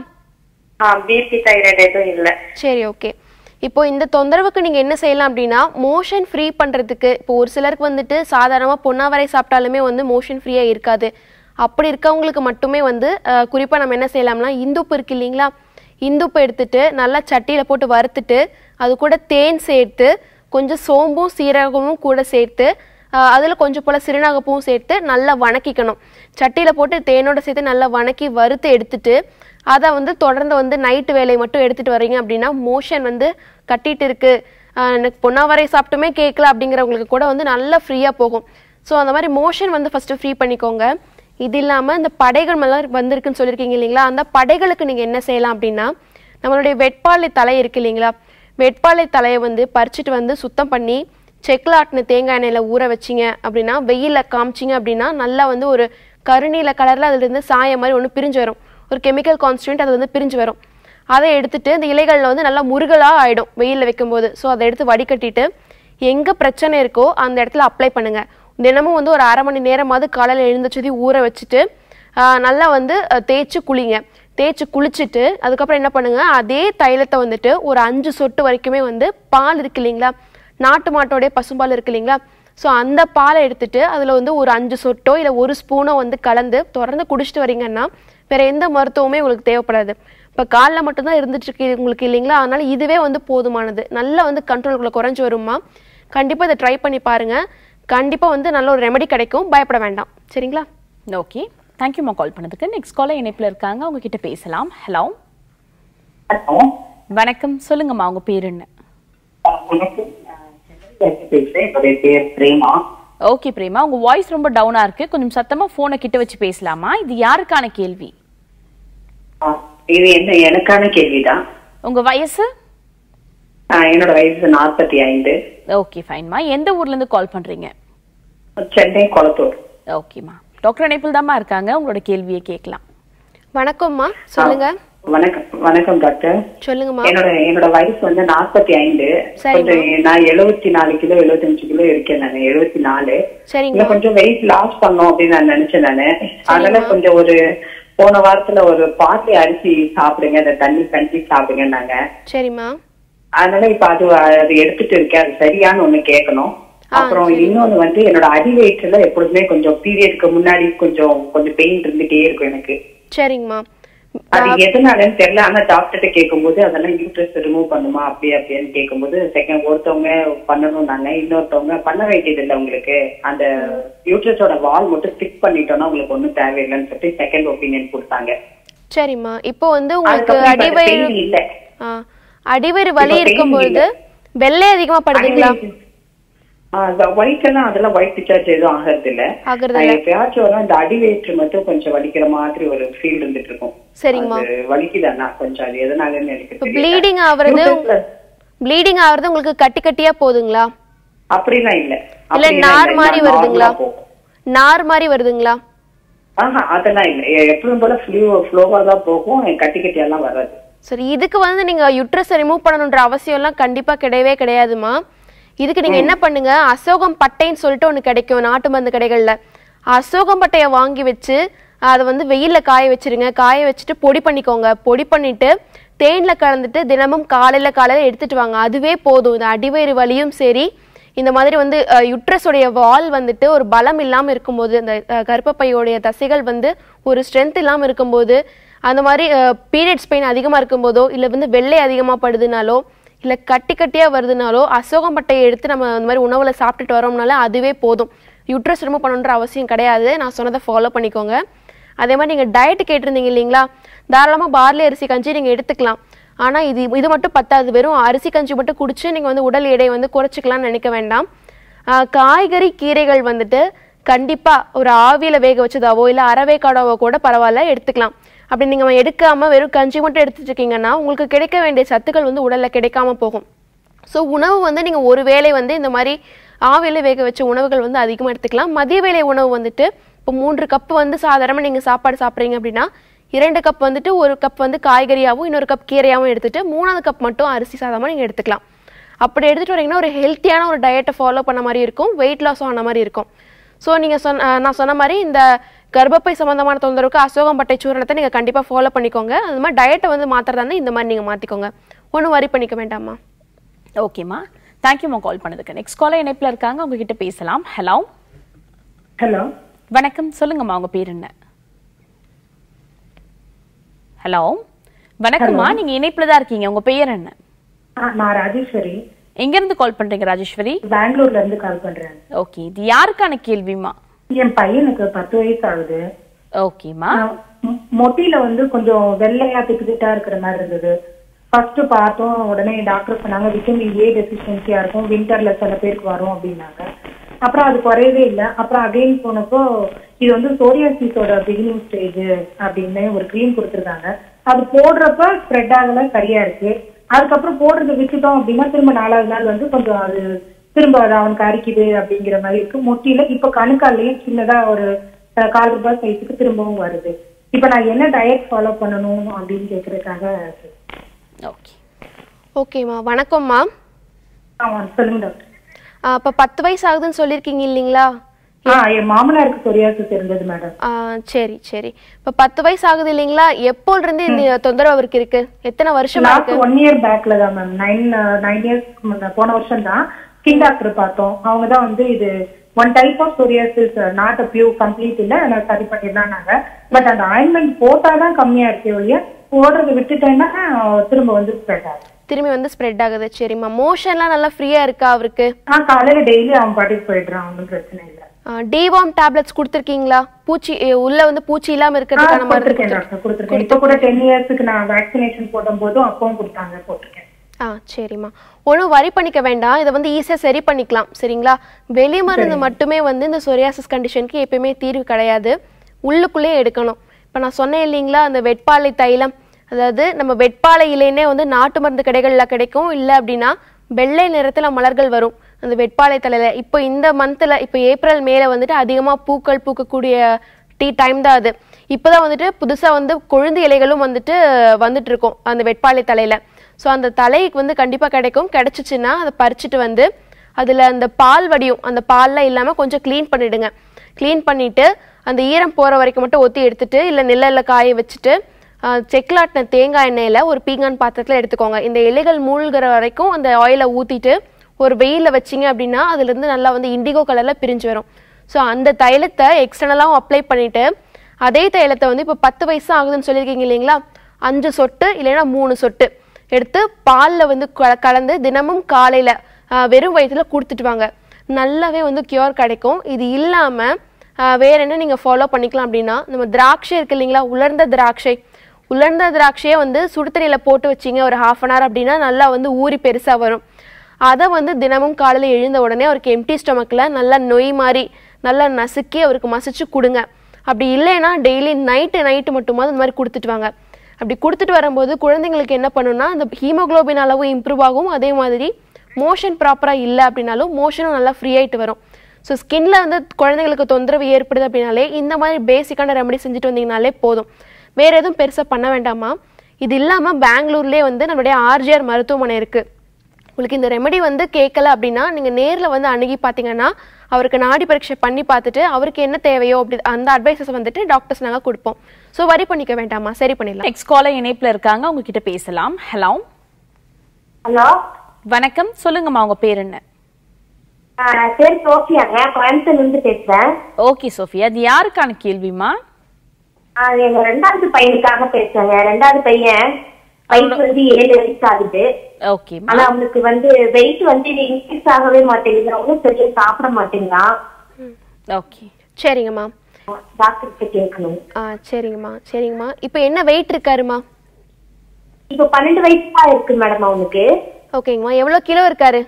பிபி தைராய்டு எதுவும் இல்ல சரி ஓகே இப்போ இந்த தொந்தரவுக்கு நீங்க என்ன செய்யலாம் அப்படின்னா மோஷன் ஃப்ரீ பண்றதுக்கு இப்போ ஒரு சிலருக்கு வந்துட்டு சாதாரணமா பொன்னாவரை சாப்பிட்டாலுமே வந்து மோஷன் ஃப்ரீயா இருக்காது அப்படி இருக்கவங்களுக்கு மட்டுமே வந்து அஹ், குறிப்பா நம்ம என்ன செய்யலாம்னா இந்துப்பு இருக்கு இல்லைங்களா இந்துப்பு எடுத்துட்டு நல்லா சட்டியில போட்டு வறுத்துட்டு அது கூட தேன் சேர்த்து கொஞ்சம் சோம்பும் சீரகமும் கூட சேர்த்து ஆஹ் அதுல கொஞ்சம் போல சிறுநகப்பூவும் சேர்த்து நல்லா வணக்கிக்கணும் சட்டியில போட்டு தேனோட சேர்த்து நல்லா வணக்கி வறுத்து எடுத்துட்டு அதை வந்து தொடர்ந்து வந்து நைட்டு வேலையை மட்டும் எடுத்துட்டு வர்றீங்க அப்படின்னா மோஷன் வந்து கட்டிட்டு இருக்கு ஆஹ் எனக்கு பொன்னாவரை சாப்பிட்டுமே கேட்கல அப்படிங்கிறவங்களுக்கு கூட வந்து நல்லா ஃப்ரீயா போகும் ஸோ அந்த மாதிரி மோஷன் வந்து ஃபர்ஸ்ட் ஃப்ரீ பண்ணிக்கோங்க இது இல்லாம இந்த படைகள் எல்லாம் வந்திருக்குன்னு சொல்லியிருக்கீங்க இல்லைங்களா அந்த படைகளுக்கு நீங்க என்ன செய்யலாம் அப்படின்னா நம்மளுடைய வெட்பாலை தலை இருக்கு இல்லைங்களா வெட்பாலை தலையை வந்து பறிச்சுட்டு வந்து சுத்தம் பண்ணி செக்கில் ஆட்டின தேங்காய் எண்ணெயில் ஊற வச்சிங்க அப்படின்னா வெயிலில் காமிச்சிங்க அப்படின்னா நல்லா வந்து ஒரு கருநீல கலரில் அதுலேருந்து சாயம் மாதிரி ஒன்று பிரிஞ்சு வரும் ஒரு கெமிக்கல் கான்ஸ்டன்ட் அது வந்து பிரிஞ்சு வரும் அதை எடுத்துட்டு இந்த இலைகளில் வந்து நல்லா முருகலாக ஆயிடும் வெயிலில் வைக்கும்போது ஸோ அதை எடுத்து வடிகட்டிட்டு எங்கே பிரச்சனை இருக்கோ அந்த இடத்துல அப்ளை பண்ணுங்க தினமும் வந்து ஒரு அரை மணி நேரமாவது காலையில் எழுந்திரிச்சதி ஊற வச்சுட்டு ஆஹ் நல்லா வந்து அஹ், தேய்ச்சு குளிங்க தேய்ச்சு குளிச்சுட்டு அதுக்கப்புறம் என்ன பண்ணுங்க அதே தைலத்தை வந்துட்டு ஒரு அஞ்சு சொட்டு வரைக்குமே வந்து பால் இருக்கு இல்லைங்களா நாட்டு மாட்டோடைய பசும்பால் இருக்கு இல்லைங்களா ஸோ அந்த பாலை எடுத்துட்டு அதில் வந்து ஒரு அஞ்சு சொட்டோ இல்லை ஒரு ஸ்பூனோ வந்து கலந்து தொடர்ந்து குடிச்சிட்டு வரீங்கன்னா வேற எந்த மருத்துவமே உங்களுக்கு தேவைப்படாது இப்போ காலில் மட்டும்தான் இருந்துட்டு இருக்கு உங்களுக்கு இல்லைங்களா அதனால இதுவே வந்து போதுமானது நல்லா வந்து கண்ட்ரோலுக்குள்ள குறைஞ்சு வருமா கண்டிப்பாக இதை ட்ரை பண்ணி பாருங்க கண்டிப்பாக வந்து நல்ல ஒரு ரெமெடி கிடைக்கும் பயப்பட வேண்டாம் சரிங்களா ஓகே தேங்க்யூம்மா கால் பண்ணதுக்கு நெக்ஸ்ட் காலர் இணைப்புல இருக்காங்க அவங்க கிட்ட பேசலாம் ஹலோ ஹலோ வணக்கம் சொல்லுங்கம்மா உங்க பேர் என்ன வணக்கம் நான் சென்னையிலிருந்து பேசுறேன் என்னுடைய பேர் பிரேமா ஓகே பிரேமா உங்க வாய்ஸ் ரொம்ப டவுனா இருக்கு கொஞ்சம் சத்தமா போனை கிட்ட வச்சு பேசலாமா இது யாருக்கான கேள்வி ஆ, இது என்ன எனக்கான கேள்விதான் உங்க வயசு ஆ, என்னோட வயசு நாற்பத்தி ஐந்து ஓகே ஃபைன்மா எந்த ஊர்ல இருந்து கால் பண்றீங்க சென்னை கொளத்தூர் ஓகேம்மா டாக்டர் இணைப்பில் தாம்மா இருக்காங்க உங்களோட கேள்வியை கேட்கலாம் வணக்கம்மா சொல்லுங்க வணக்கம் வணக்கம் டாக்டர் சொல்லுங்கம்மா என்னோட என்னோட வயசு வந்து நாற்பத்தி ஐந்து சரிம்மா. கொஞ்சம் நான் எழுபத்தி நாலு கிலோ எழுபத்தஞ்சு கிலோ இருக்கேன் நான் எழுபத்தி நாலு சரிங்கம்மா இன்னும் கொஞ்சம் வெயிட் லாஸ் பண்ணோம் அப்படின்னு நான் நினைச்சேன் நானு அதனால கொஞ்சம் ஒரு போன வாரத்துல ஒரு பாசி அரிசி சாப்பிடுங்க அந்த தண்ணி கஞ்சி சாப்பிடுங்கன்னாங்க சரிம்மா அதனால இப்ப அது அது எடுத்துட்டு இருக்கேன் அது சரியான்னு ஒண்ணு கேட்கணும் ஆ, அப்புறம் இன்னொன்னு வந்து என்னோட அடி வயிற்றுல எப்பொழுதுமே கொஞ்சம் பீரியட்க்கு முன்னாடி கொஞ்சம் கொஞ்சம் பெயின் இருந்துட்டே இருக்கும் எனக்கு சரிங்கம்மா அது எதனாலன்னு தெரியல ஆனா டாக்டர்கிட்ட கேட்கும்போது அதெல்லாம் யூட்ரஸ் ரிமூவ் பண்ணுமா அப்படி அப்படின்னு கேட்கும்போது செகண்ட் ஒருத்தவங்க பண்ணணும் நாங்க இன்னொருத்தவங்க பண்ண வேண்டியது இல்லை உங்களுக்கு அந்த யூட்ரஸோட வால் மட்டும் ஸ்டிக் பண்ணிட்டோம்னா உங்களுக்கு ஒண்ணும் தேவையில்லைன்னு சொல்லிட்டு செகண்ட் ஒப்பீனியன் கொடுத்தாங்க சரிம்மா இப்போ வந்து உங்களுக்கு அதுக்கப்புறம் இப்ப அந்த அடிவயிறு pain இல்ல. ஆ, அடிவயிறு வலி இப்ப pain இருக்கும்பொழுது இல்ல. வெள்ளை அதிகமா படுதுங்களா அடிவயிறு- ஒயிட் எல்லாம் அதெல்லாம் ஒயிட் டிஸ்சார்ஜ் எதுவும் ஆகிறது இல்ல ஆகுறது ஆஹ் எப்பயாச்சும் வரும் இந்த அடி வயிற்று மட்டும் கொஞ்சம் வலிக்கிற மாதிரி ஒரு ஃபீல் இருந்துட்டு இருக்கும் சரிங்கம்மா அது வலிக்குதாண்ணா கொஞ்சம் அது எதனாலன்னு எனக்கு இப்போ தெரியல. ப்ளீடிங் ஆகுறது Uterusல- ப்ளீடிங் ஆகுறது உங்களுக்கு கட்டி கட்டியா போகுதுங்களா அப்படிலாம் இல்ல இல்ல அப்படிலாம் நார் இல்ல. மாதிரி நான் வருதுங்களா normal ஆ போகும். நார் மாதிரி வருதுங்களா ஆஹா அதெல்லாம் இல்ல எ- எப்பவும் போல ஃப்ளூ ஃப்ளோவா தான் போகும் கட்டி கட்டி எல்லாம் வராது சரி இதுக்கு வந்து நீங்க யுட்ரஸ் ரிமூவ் பண்ணணுன்ற அவசியம் எல்லாம் கண்டிப்பா கிடையவே கிடையாதுமா இதுக்கு நீங்க என்ன பண்ணுங்க அசோகம் பட்டைன்னு சொல்லிட்டு ஒண்ணு கிடைக்கும் நாட்டு மருந்து கடைகள்ல அசோகம் பட்டையை வாங்கி வச்சு அதை வந்து வெயில்ல காய வச்சிருங்க காய வச்சுட்டு பொடி பண்ணிக்கோங்க பொடி பண்ணிட்டு தேன்ல கலந்துட்டு தினமும் காலையில காலையில எடுத்துட்டு வாங்க அதுவே போதும் இந்த அடிவயிறு வலியும் சரி இந்த மாதிரி வந்து யுட்ரஸோடைய வால் வந்துட்டு ஒரு பலம் இல்லாமல் இருக்கும்போது அந்த அஹ், கர்ப்பப்பையோடைய தசைகள் வந்து ஒரு ஸ்ட்ரென்த் இல்லாமல் இருக்கும்போது அந்த மாதிரி பீரியட்ஸ் பெயின் அதிகமாக இருக்கும்போதோ இல்லை வந்து வெள்ளை அதிகமாக படுதுனாலோ இல்லை கட்டி கட்டியாக வருதுனாலோ அசோகம் பட்டையை எடுத்து நம்ம அந்த மாதிரி உணவில் சாப்பிட்டுட்டு வரோம்னால அதுவே போதும் யுட்ரஸ் ரிமூவ் பண்ணணுன்ற அவசியம் கிடையாது நான் சொன்னதை ஃபாலோ பண்ணிக்கோங்க அதே மாதிரி நீங்கள் டயட் கேட்டிருந்தீங்க இல்லைங்களா தாராளமாக பார்லி அரிசி கஞ்சி நீங்கள் எடுத்துக்கலாம் ஆனால் இது இது மட்டும் பத்தாது வெறும் அரிசி கஞ்சி மட்டும் குடிச்சு நீங்கள் வந்து உடல் எடை வந்து குறைச்சிக்கலாம்னு நினைக்க வேண்டாம் ஆஹ் காய்கறி கீரைகள் வந்துட்டு கண்டிப்பாக ஒரு ஆவியில் வேக வச்சதாவோ இல்லை அரவேக்காடாவோ கூட பரவாயில்ல எடுத்துக்கலாம் அப்படி நீங்கள் எடுக்காமல் வெறும் கஞ்சி மட்டும் எடுத்துட்டு இருக்கீங்கன்னா உங்களுக்கு கிடைக்க வேண்டிய சத்துக்கள் வந்து உடலில் கிடைக்காம போகும் ஸோ உணவு வந்து நீங்கள் ஒரு வேளை வந்து இந்த மாதிரி ஆவியில் வேக வச்ச உணவுகள் வந்து அதிகமாக எடுத்துக்கலாம் மதிய வேளை உணவு வந்துட்டு இப்போ மூன்று கப் வந்து சாதாரணமாக நீங்கள் சாப்பாடு சாப்பிட்றீங்க அப்படின்னா இரண்டு கப் வந்துட்டு ஒரு கப் வந்து காய்கறியாகவும் இன்னொரு கப் கீரையாகவும் எடுத்துட்டு மூணாவது கப் மட்டும் அரிசி சாதமாக நீங்கள் எடுத்துக்கலாம் அப்படி எடுத்துகிட்டு வரீங்கன்னா ஒரு ஹெல்த்தியான ஒரு டயட்டை ஃபாலோ பண்ண மாதிரி இருக்கும் வெயிட் லாஸ் ஆன மாதிரி இருக்கும் ஸோ நீங்கள் சொன்ன அஹ் நான் சொன்ன மாதிரி இந்த கர்ப்பப்பை சம்மந்தமான தொந்தரவுக்கு அசோகம்பட்டை சூரணத்தை நீங்கள் கண்டிப்பாக ஃபாலோ பண்ணிக்கோங்க அது மாதிரி டயட்டை வந்து மாற்றுறதா இருந்தால் இந்த மாதிரி நீங்கள் மாற்றிக்கோங்க ஒன்றும் வரி பண்ணிக்க வேண்டாமா ஓகேம்மா தேங்க்யூம்மா கால் பண்ணதுக்கு நெக்ஸ்ட் காலர் இணைப்புல இருக்காங்க உங்ககிட்ட பேசலாம் ஹலோ ஹலோ வணக்கம் சொல்லுங்கம்மா உங்க பேர் என்ன ஹலோ வணக்கம்மா நீங்க இணைப்புல தான் இருக்கீங்க உங்க பெயர் என்ன ஆ, நான் ராஜேஸ்வரி எங்க இருந்து கால் பண்றீங்க ராஜேஸ்வரி பெங்களூர்ல இருந்து கால் பண்றேன் ஓகே இது யாருக்கான கேள்விமா என் பையனுக்கு பத்து வயசு ஆகுது ஓகேம்மா ஆ, மொ- மொட்டியில வந்து கொஞ்சம் வெள்ளையா திட்டு திட்டா இருக்கிற மாதிரி இருந்தது ஃபர்ஸ்ட் பார்த்தோம் உடனே டாக்டர் சொன்னாங்க விட்டமின் ஏ டெஃபிஷியன்சியா இருக்கும் வின்டர்ல சில பேருக்கு வரும் அப்படின்னாங்க அப்புறம் அது குறையவே இல்லை அப்புறம் அகைன் போனப்போ இது வந்து சோரியாசிஸோட பிகினிங் ஸ்டேஜ் அப்படின்னு ஒரு க்ரீம் கொடுத்துருக்காங்க அது போடுறப்ப ஸ்ப்ரெட் ஆகல சரியா இருக்கு அதுக்கப்புறம் போடுறத விட்டுட்டோம் அப்படின்னா திரும்ப நாலாவது நாள் வந்து கொஞ்சம் அது திரும்ப அது அவனுக்கு அரிக்குது அப்படிங்கிற மாதிரி இருக்கு மொட்டியில இப்ப கணுக்காலையும் சின்னதா ஒரு அஹ், கால் ரூபாய் சைஸுக்கு திரும்பவும் வருது இப்ப நான் என்ன டயட் ஃபாலோ பண்ணணும் அப்படின்னு கேக்குறதுக்காக ஓகே ஓகேம்மா வணக்கம்மா ஆமா சொல்லுங்க டாக்டர் இப்போ பத்து வயசு ஆகுதுன்னு சொல்லியிருக்கீங்க இல்லைங்களா ஆ என் மாமனாருக்கு சொரியாசிஸ் இருந்தது மேடம் ஆ, சரி சரி இப்போ பத்து வயசு ஆகுது இல்லைங்களா எப்போல இருந்து இந்த தொந்தரவு அவருக்கு இருக்கு எத்தனை வருஷமா லாஸ்ட் இருக்கு ஒன் இயர் பேக்ல தான் மேம் நைன் நைன் இயர்ஸ் போன வருஷம் தான் ஸ்கின் டாக்டர் பார்த்தோம் அவங்க தான் வந்து இது one type of psoriasis not a few complete இல்ல நான் சரி பண்ணிடலாம்னாங்க பட் அந்த ஆயின்மெண்ட் போட்டாதான் கம்மியா இருக்கே ஒழிய போடுறதை விட்டுட்டேன்னா திரும்ப வந்து ஸ்ப்ரெட் ஆகும் திரும்பி வந்து ஸ்ப்ரெட் ஆகுது சரிம்மா மோஷன்லாம் நல்லா ஃப்ரீயா இருக்கா அவருக்கு நான் காலையில டெய்லி அவன் பாட்டுக்கு போயிடுறான் ஒன்றும் பிரச்சனை இல்லை டிவார்ம் டேப்லெட்ஸ் கொடுத்துருக்கீங்களா பூச்சி எ, உள்ள வந்து பூச்சி இல்லாம இருக்கிறதுக்கான மருந்து கொடுத்துருக்கேன் டாக்டர் கொடுத்துருக்கேன் இப்போ கூட டென் இயர்ஸ்க்கு நான் வேக்சினேஷன் போடும் போதும் அப்பவும் கொடுத்தாங்க போட்டிருக்கேன் ஆ சரிம்மா ஒன்றும் வரி பண்ணிக்க வேண்டாம் இதை வந்து ஈஸியாக சரி பண்ணிக்கலாம் சரிங்களா வெளி மருந்து மட்டுமே வந்து இந்த சொரியாசிஸ் கண்டிஷனுக்கு எப்பயுமே தீர்வு கிடையாது உள்ளுக்குள்ளே எடுக்கணும் இப்போ நான் சொன்னேன் இல்லைங்களா அந்த வெட்பாலை தைலம் அதாவது நம்ம வெட்பாலை இலைனே வந்து நாட்டு மருந்து கடைகளில் கிடைக்கும் இல்லை அப்படின்னா வெள்ளை நிறத்தில் மலர்கள் வரும் அந்த வெட்பாலை தலையில இப்போ இந்த மந்த்தில் இப்போ ஏப்ரல் மேல வந்துட்டு அதிகமாக பூக்கள் பூக்கக்கூடிய டீ டைம் தான் அது இப்போதான் வந்துட்டு புதுசாக வந்து கொழுந்து இலைகளும் வந்துட்டு வந்துட்டு இருக்கும் அந்த வெட்பாலை தலையில ஸோ அந்த தலைக்கு வந்து கண்டிப்பாக கிடைக்கும் கிடைச்சிச்சுன்னா அதை பறிச்சுட்டு வந்து அதில் அந்த பால் வடியும் அந்த பால்லாம் இல்லாமல் கொஞ்சம் க்ளீன் பண்ணிடுங்க க்ளீன் பண்ணிட்டு அந்த ஈரம் போகிற வரைக்கும் மட்டும் ஒத்தி எடுத்துட்டு இல்லை நிழலில் காய வச்சுட்டு ஆஹ், செக்லாட்டின தேங்காய் எண்ணெயில் ஒரு பீங்கான் பாத்திரத்தில் எடுத்துக்கோங்க இந்த இலைகள் மூழ்கிற வரைக்கும் அந்த ஆயிலை ஊற்றிட்டு ஒரு வெயிலில் வச்சிங்க அப்படின்னா அதுலேருந்து நல்லா வந்து இண்டிகோ கலரில் பிரிஞ்சு வரும் ஸோ அந்த தைலத்தை எக்ஸ்டர்னலாகவும் அப்ளை பண்ணிட்டு அதே தைலத்தை வந்து இப்போ பத்து வயசு ஆகுதுன்னு சொல்லியிருக்கீங்க இல்லைங்களா அஞ்சு சொட்டு இல்லைன்னா மூணு சொட்டு எடுத்து பாலில் வந்து கல- கலந்து தினமும் காலையில் வெறும் வயிற்றுல கொடுத்துட்டு வாங்க நல்லாவே வந்து கியூர் கிடைக்கும் இது இல்லாமல் வேற என்ன நீங்கள் ஃபாலோ பண்ணிக்கலாம் அப்படின்னா நம்ம திராட்சை இருக்கு இல்லைங்களா உலர்ந்த திராட்சை உலர்ந்த திராட்சையை வந்து சுடுதண்ணியில் போட்டு வச்சிங்க ஒரு ஹாஃப் அன் ஹவர் அப்படின்னா நல்லா வந்து ஊறி பெருசாக வரும் அதை வந்து தினமும் காலையில் எழுந்த உடனே அவருக்கு எம்டி ஸ்டொமக்கில் நல்லா நொய் மாதிரி நல்லா நசுக்கி அவருக்கு மசிச்சு கொடுங்க அப்படி இல்லைன்னா டெய்லி நைட்டு நைட்டு மட்டுமாவது இந்த மாதிரி கொடுத்துட்டு வாங்க அப்படி கொடுத்துட்டு வரும்போது குழந்தைங்களுக்கு என்ன பண்ணுன்னா அந்த ஹீமோகுளோபின் அளவு இம்ப்ரூவ் ஆகும் அதே மாதிரி மோஷன் ப்ராப்பராக இல்லை அப்படின்னாலும் மோஷனும் நல்லா ஃப்ரீ ஆயிட்டு வரும் ஸோ ஸ்கின்ல வந்து குழந்தைங்களுக்கு தொந்தரவு ஏற்படுது அப்படின்னாலே இந்த மாதிரி பேசிக்கான ரெமடி செஞ்சுட்டு வந்தீங்கனாலே போதும் வேற எதுவும் பெருசாக பண்ண வேண்டாமா இது இல்லாமல் பெங்களூர்லேயே வந்து நம்மளுடைய ஆர்ஜிஆர் மருத்துவமனை இருக்கு உங்களுக்கு இந்த ரெமெடி வந்து கேட்கல அப்படின்னா நீங்கள் நேரில் வந்து அணுகி பார்த்தீங்கன்னா அவருக்கு நாடி பரீட்சை பண்ணி பார்த்துட்டு அவருக்கு என்ன தேவையோ அப்படி அந்த அட்வைசஸ் வந்துட்டு டாக்டர்ஸ் நாங்கள் கொடுப்போம் ஸோ வரி பண்ணிக்க வேண்டாமா சரி பண்ணிடலாம் நெக்ஸ்ட் காலர் இணைப்புல இருக்காங்க அவங்க கிட்ட பேசலாம் ஹலோ ஹலோ வணக்கம் சொல்லுங்கம்மா உங்க பேர் என்ன பேர் சோஃபியாங்க கோயம்புத்தூர்ல இருந்து பேசுறேன் ஓகே சோஃபியா அது யாருக்கான கேள்விமா ஆ, எங்க ரெண்டாவது பையனுக்காக பேசுறேங்க ரெண்டாவது பையன் வயசு வந்து ஏழு வயசு ஆகுது ஓகேம்மா ஆனா அவனுக்கு வந்து வெயிட் வந்து இன்க்ரீஸ் ஆகவே மாட்டேங்குது அவனும் சரியா சாப்பிட மாட்டேங்கிறான் ஓகே சரிங்கம்மா டாக்டர்கிட்ட கேட்கணும் ஆ சரிங்கம்மா சரிங்கம்மா இப்போ என்ன வெயிட் இருக்காருமா இப்போ பன்னெண்டு வயசு தான் இருக்கு மேடம் அவனுக்கு ஓகேங்கம்மா எவ்வளோ கிலோ இருக்காரு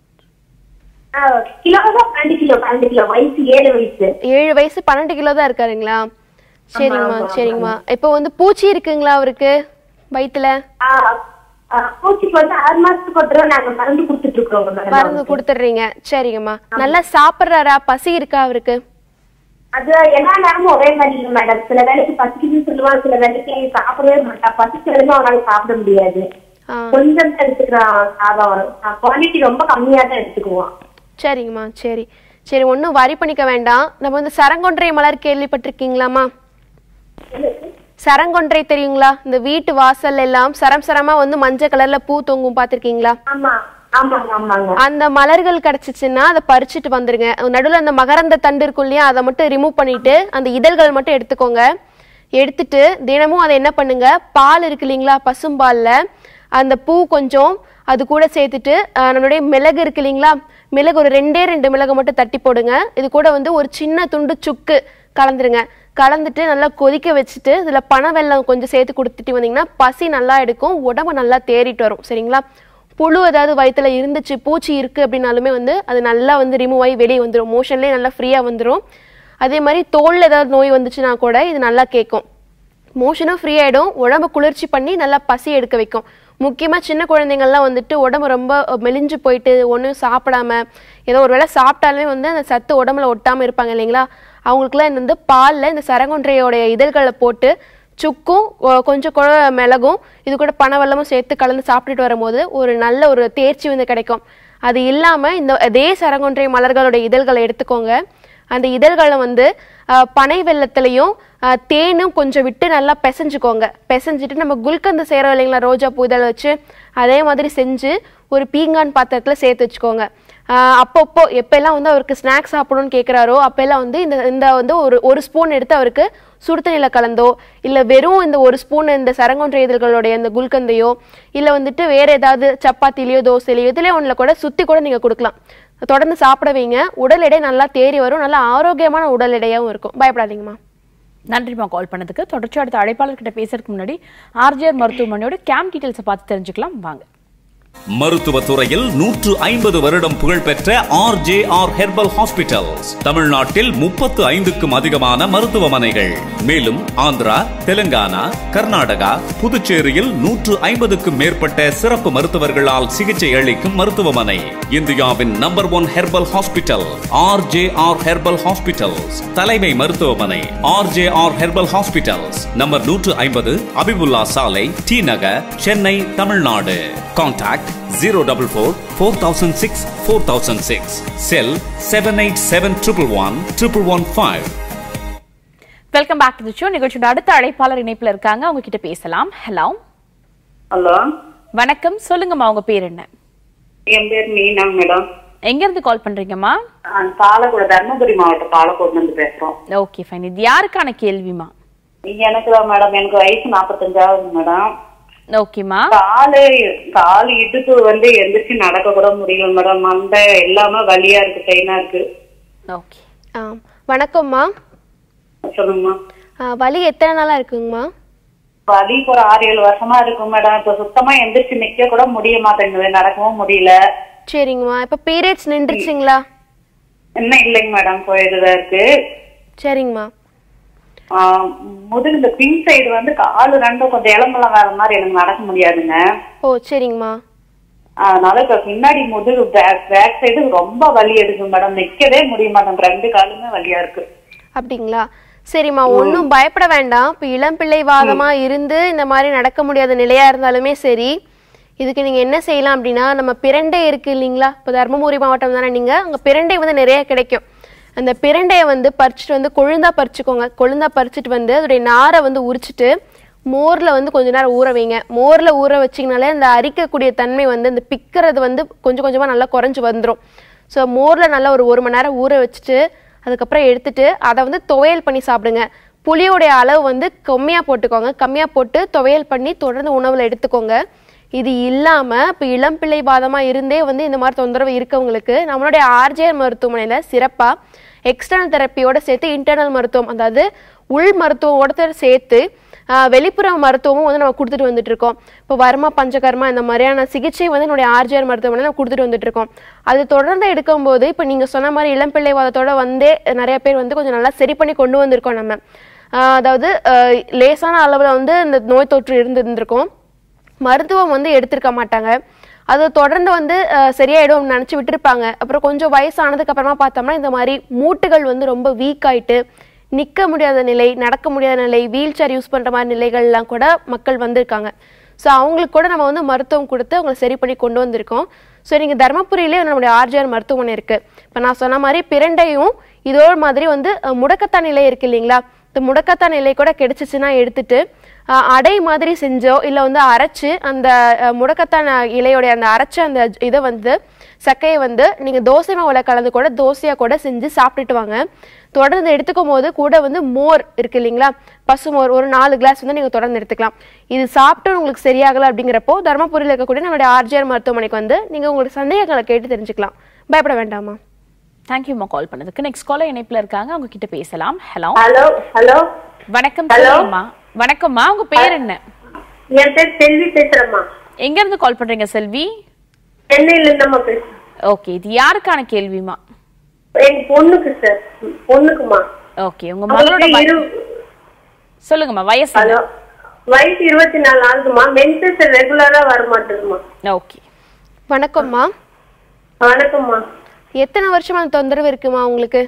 ஆ, கிலோ தான் பன்னெண்டு கிலோ பன்னெண்டு கிலோ வயசு ஏழு வயசு ஏழு வயசு பன்னெண்டு கிலோ தான் இருக்காருங்களா சரிங்கம்மா சரிங்கம்மா இப்போ வந்து பூச்சி இருக்குங்களா அவருக்கு வயித்துல ஆ, ஆ, பூச்சிக்கு வந்து ஆறு மாசத்துக்கு ஒரு தடவை நாங்க மருந்து கொடுத்துட்டு இருக்கோங்க மேடம் மருந்து கொடுத்துட்றீங்க சரிங்கம்மா நல்லா சாப்பிட்றாரா பசி இருக்கா அவருக்கு அது எல்லா நேரமும் ஒரே மாதிரி இல்லை மேடம் சில வேலைக்கு பசிக்குதுன்னு சொல்லுவான் சில வேலைக்கு சாப்பிடவே மாட்டான் பசிக்கிறதுமே அவனால சாப்பிட முடியாது ஆ கொஞ்சம் தான் எடுத்துக்கிறான் சாதம் குவாலிட்டி ரொம்ப கம்மியா தான் எடுத்துக்குவான் சரிங்கம்மா சரி சரி ஒன்றும் வரி பண்ணிக்க வேண்டாம் நம்ம வந்து சரங்கொன்றை மலர் கேள்விப்பட்டிருக்கீங்களாம்மா சரங்கொன்றை தெரியுங்களா இந்த வீட்டு வாசல் எல்லாம் சரம் சரமா வந்து மஞ்சள் கலர்ல பூ தொங்கும் பார்த்திருக்கீங்களா ஆமா ஆமாங்க ஆமாங்க அந்த மலர்கள் கிடைச்சிச்சுன்னா அதை பறிச்சுட்டு வந்துருங்க நடுவில் அந்த மகரந்த தண்டு இருக்கும் இல்லையா அதை மட்டும் ரிமூவ் பண்ணிட்டு அந்த இதழ்கள் மட்டும் எடுத்துக்கோங்க எடுத்துட்டு தினமும் அதை என்ன பண்ணுங்க பால் இருக்கு இல்லைங்களா பசும்பால்ல அந்த பூ கொஞ்சம் அது கூட சேர்த்துட்டு அஹ், நம்மளுடைய மிளகு இருக்கு இல்லைங்களா மிளகு ஒரு ரெண்டே ரெண்டு மிளகு மட்டும் தட்டி போடுங்க இது கூட வந்து ஒரு சின்ன துண்டு சுக்கு கலந்துருங்க கலந்துட்டு நல்லா கொதிக்க வச்சுட்டு இதில் பனை வெல்லம் கொஞ்சம் சேர்த்து கொடுத்துட்டு வந்தீங்கன்னா பசி நல்லா எடுக்கும் உடம்பு நல்லா தேறிட்டு வரும் சரிங்களா புழு ஏதாவது வயித்துல இருந்துச்சு பூச்சி இருக்கு அப்படின்னாலுமே வந்து அது நல்லா வந்து ரிமூவ் ஆகி வெளியே வந்துடும் மோஷன்லேயே நல்லா ஃப்ரீயாக வந்துடும் அதே மாதிரி தோல்ல ஏதாவது நோய் வந்துச்சுன்னா கூட இது நல்லா கேட்கும் மோஷனும் ஃப்ரீ ஆயிடும் உடம்பு குளிர்ச்சி பண்ணி நல்லா பசி எடுக்க வைக்கும் முக்கியமாக சின்ன குழந்தைங்கள்லாம் வந்துட்டு உடம்பு ரொம்ப மெலிஞ்சு போயிட்டு ஒன்றும் சாப்பிடாம ஏதோ ஒரு வேளை சாப்பிட்டாலுமே வந்து அந்த சத்து உடம்புல ஒட்டாமல் இருப்பாங்க இல்லைங்களா அவங்களுக்குலாம் இந்த வந்து பாலில் இந்த சரங்கொன்றையோடைய இதழ்களை போட்டு சுக்கும் கொ- கொஞ்சம் கூட மிளகும் இது கூட பனவெல்லமும் சேர்த்து கலந்து சாப்பிட்டுட்டு வரும்போது ஒரு நல்ல ஒரு தேர்ச்சி வந்து கிடைக்கும் அது இல்லாமல் இந்த அதே சரங்கொன்றை மலர்களுடைய இதழ்களை எடுத்துக்கோங்க அந்த இதழ்களை வந்து அஹ், பனை வெள்ளத்துலையும் அஹ், தேனும் கொஞ்சம் விட்டு நல்லா பிசைஞ்சுக்கோங்க பிசைஞ்சிட்டு நம்ம குல்கந்து செய்கிறோம் இல்லைங்களா ரோஜா பூ இதழை வச்சு அதே மாதிரி செஞ்சு ஒரு பீங்கான் பாத்திரத்தில் சேர்த்து வச்சுக்கோங்க ஆஹ் அப்பப்போ எப்பெல்லாம் வந்து அவருக்கு ஸ்நாக்ஸ் சாப்பிடணும்னு கேட்குறாரோ அப்பெல்லாம் வந்து இந்த இந்த வந்து ஒரு ஒரு ஸ்பூன் எடுத்து அவருக்கு சுடு தண்ணியில் கலந்தோ இல்லை வெறும் இந்த ஒரு ஸ்பூன் இந்த சரங்கொன்றை இதழ்களுடைய இந்த குல்கந்தையோ இல்லை வந்துட்டு வேற ஏதாவது சப்பாத்திலையோ தோசையிலையோ இதுலேயே ஒன்றில் கூட சுற்றி கூட நீங்கள் கொடுக்கலாம் தொடர்ந்து சாப்பிட வைங்க உடல் எடை நல்லா தேறி வரும் நல்லா ஆரோக்கியமான உடல் எடையாகவும் இருக்கும் பயப்படாதீங்கம்மா நன்றிம்மா கால் பண்ணதுக்கு தொடர்ச்சி அடுத்த அழைப்பாளர்கிட்ட பேசுறதுக்கு முன்னாடி ஆர்ஜிஆர் மருத்துவமனையோட கேம்ப் டீட்டெயில்ஸை பார்த்து தெரிஞ்சுக்கலாம் வாங்க மருத்துவ துறையில் நூற்று ஐம்பது வருடம் புகழ்பெற்ற R J R herbal hospitals தமிழ்நாட்டில் முப்பத்து ஐந்துக்கும் அதிகமான மருத்துவமனைகள் மேலும் ஆந்திரா தெலுங்கானா கர்நாடகா புதுச்சேரியில் நூற்று ஐம்பதுக்கும் மேற்பட்ட சிறப்பு மருத்துவர்களால் சிகிச்சை அளிக்கும் மருத்துவமனை இந்தியாவின் number one herbal hospital R J R herbal hospitals தலைமை மருத்துவமனை R J R herbal hospitals number நூற்று ஐம்பது அபிபுல்லா சாலை T Nagar Chennai Tamil Nadu contact zero double four four thousand six four thousand six cell seven eight seven triple one triple one five welcome back to show நிகழ்ச்சியோட அடுத்த அழைப்பாளர் இணைப்புல இருக்காங்க அவங்க கிட்ட பேசலாம் ஹலோ ஹலோ வணக்கம் சொல்லுங்கம்மா உங்க பேர் என்ன என் பேர் மீனாங்க மேடம் எங்க இருந்து கால் பண்றீங்கம்மா பாலக்கோடு தர்மபுரி மாவட்டம் பாலக்கோடுல இருந்து பேசுறோம் ஓகே ஃபைன் இது யாருக்கான கேள்விமா எனக்கு தான் மேடம் எனக்கு வயசு நாற்பத்தஞ்சாவது மேடம் ஓகேம்மா காலு கால் இடுப்பு வந்து எந்திரிச்சு நடக்க கூட முடியல மேடம் மண்டை எல்லாமே வலியா இருக்கு பெயினா இருக்கு ஓகே ஆ வணக்கம்மா சொல்லுங்கம்மா ஆ, வலி எத்தனை நாளாக இருக்குங்கம்மா வலி இப்போ ஒரு ஆறு ஏழு வருஷமா இருக்கும் மேடம் இப்ப சுத்தமா எந்திரிச்சு நிக்க கூட முடிய மாட்டேங்குது நடக்கவும் முடியல சரிங்கம்மா இப்போ பீரியட்ஸ் நின்றுச்சுங்களா என்ன இல்லைங்க மேடம் போயிட்டுதான் இருக்கு சரிங்கம்மா ஆஹ் முதல்ல இந்த பின் சைடு வந்து காலு ரெண்டும் கொஞ்சம் இளம்பெல்லாம் வேற மாதிரி எனக்கு நடக்க முடியாதுங்க ஓ சரிங்கம்மா அதனால இப்ப பின்னாடி முதுகு பேக் பேக் சைடு ரொம்ப வலி எடுக்கும் மேடம் நிக்கவே முடிய மாட்டேன் ரெண்டு காலுமே வலியா இருக்கு அப்படிங்களா சரிம்மா ஒன்றும் பயப்பட வேண்டாம் இப்போ இளம் பிள்ளை வாதமா இருந்து இந்த மாதிரி நடக்க முடியாத நிலையா இருந்தாலுமே சரி இதுக்கு நீங்க என்ன செய்யலாம் அப்படின்னா நம்ம பிரண்டை இருக்கு இல்லைங்களா இப்போ தருமபுரி மாவட்டம் தானே நீங்க அங்க பிரண்டை வந்து நிறைய கிடைக்கும் அந்த பிரண்டையை வந்து பறிச்சுட்டு வந்து கொழுந்தா பறிச்சுக்கோங்க கொழுந்தா பறிச்சுட்டு வந்து அதோடைய நாரை வந்து உரிச்சிட்டு மோர்ல வந்து கொஞ்ச நேரம் ஊற வைங்க மோர்ல ஊற வச்சிங்கனாலே அந்த அரிக்கக்கூடிய தன்மை வந்து அந்த பிக்கிறது வந்து கொஞ்சம் கொஞ்சமா நல்லா குறைஞ்சு வந்துடும் ஸோ மோர்ல நல்லா ஒரு ஒரு மணி நேரம் ஊற வச்சுட்டு அதுக்கப்புறம் எடுத்துட்டு அதை வந்து துவையல் பண்ணி சாப்பிடுங்க புளியோடைய அளவு வந்து கம்மியாக போட்டுக்கோங்க கம்மியாக போட்டு துவையல் பண்ணி தொடர்ந்து உணவில் எடுத்துக்கோங்க இது இல்லாமல் இப்போ இளம் பிள்ளை பாதமாக இருந்தே வந்து இந்த மாதிரி தொந்தரவு இருக்கவங்களுக்கு நம்மளுடைய ஆர்ஜிஆர் மருத்துவமனையில் சிறப்பாக எக்ஸ்டர்னல் தெரப்பியோட சேர்த்து இன்டர்னல் மருத்துவம் அதாவது உள் மருத்துவமோட சேர்த்து ஆஹ் வெளிப்புற மருத்துவமும் வந்து நம்ம கொடுத்துட்டு வந்துட்டு இருக்கோம் இப்போ வர்மா பஞ்சகர்மா இந்த மாதிரியான சிகிச்சை வந்து என்னுடைய ஆர்ஜிஆர் மருத்துவமனையில் நம்ம கொடுத்துட்டு வந்துட்டு இருக்கோம் அது தொடர்ந்து எடுக்கும்போது இப்போ நீங்கள் சொன்ன மாதிரி இளம்பிள்ளை வாதத்தோட வந்தே நிறைய பேர் வந்து கொஞ்சம் நல்லா சரி பண்ணி கொண்டு வந்திருக்கோம் நம்ம ஆஹ் அதாவது ஆஹ் லேசான அளவில் வந்து இந்த நோய் தொற்று இருந்து இருந்திருக்கும் மருத்துவம் வந்து எடுத்திருக்க மாட்டாங்க அது தொடர்ந்து வந்து அஹ், சரியாயிடும் நினச்சி விட்டுருப்பாங்க அப்புறம் கொஞ்சம் வயசானதுக்கு அப்புறமா பார்த்தோம்னா இந்த மாதிரி மூட்டுகள் வந்து ரொம்ப வீக் ஆயிட்டு நிற்க முடியாத நிலை நடக்க முடியாத நிலை வீல் சேர் யூஸ் பண்ணுற மாதிரி நிலைகள்லாம் கூட மக்கள் வந்திருக்காங்க ஸோ அவங்களுக்கு கூட நம்ம வந்து மருத்துவம் கொடுத்து அவங்களை சரி பண்ணி கொண்டு வந்திருக்கோம் ஸோ நீங்கள் தருமபுரியிலே நம்மளுடைய ஆர்ஜிஆர் மருத்துவமனை இருக்குது இப்போ நான் சொன்ன மாதிரி பிரண்டையும் இதோ மாதிரி வந்து அஹ், முடக்கத்தான் நிலை இருக்கு இல்லைங்களா இந்த முடக்கத்தான் நிலை கூட கிடைச்சிச்சுன்னா எடுத்துட்டு அஹ், அடை மாதிரி செஞ்சோ இல்லை வந்து அரைச்சு அந்த அஹ், முடக்கத்தான் இலையோடைய அந்த அரைச்ச அந்த ஜ- இதை வந்து சக்கையை வந்து நீங்கள் தோசை மாவுல கலந்து கூட தோசையாக கூட செஞ்சு சாப்பிட்டுட்டு வாங்க தொடர்ந்து எடுத்துக்கும் போது கூட வந்து மோர் இருக்கு இல்லைங்களா பசுமோர் ஒரு நாலு கிளாஸ் வந்து நீங்கள் தொடர்ந்து எடுத்துக்கலாம் இது சாப்பிட்டு உங்களுக்கு சரியாகலை அப்படிங்கிறப்போ தருமபுரியில் இருக்கக்கூடிய நம்மளுடைய ஆர்ஜிஆர் மருத்துவமனைக்கு வந்து நீங்கள் உங்களுடைய சந்தேகங்களை கேட்டு தெரிஞ்சுக்கலாம் பயப்பட வேண்டாமா தேங்க்யூமா கால் பண்ணதுக்கு நெக்ஸ்ட் காலர் இணைப்புல இருக்காங்க அவங்க கிட்ட பேசலாம் ஹலோ ஹலோ ஹலோ வணக்கம் Hello. சொல்லுங்கம்மா வணக்கம்மா உங்க பேர் என்ன என் பேர் செல்வி பேசுறேம்மா எங்க இருந்து கால் பண்றீங்க செல்வி சென்னையில இருந்தம்மா பேசுறேன் ஓகே இது யாருக்கான கேள்விமா என் பொண்ணுக்கு சார் பொண்ணுக்குமா ஓகே உங்க மகளோட அவளுக்கு வய- இரு- சொல்லுங்கம்மா வயசு ஹலோ வயசு இருபத்தி நாலு ஆகுதுமா மென்சஸ் ரெகுலரா வர மாட்டேங்குமா ஓகே வணக்கம்மா வணக்கம்மா எத்தனை வருஷமா அந்த தொந்தரவு இருக்குமா உங்களுக்கு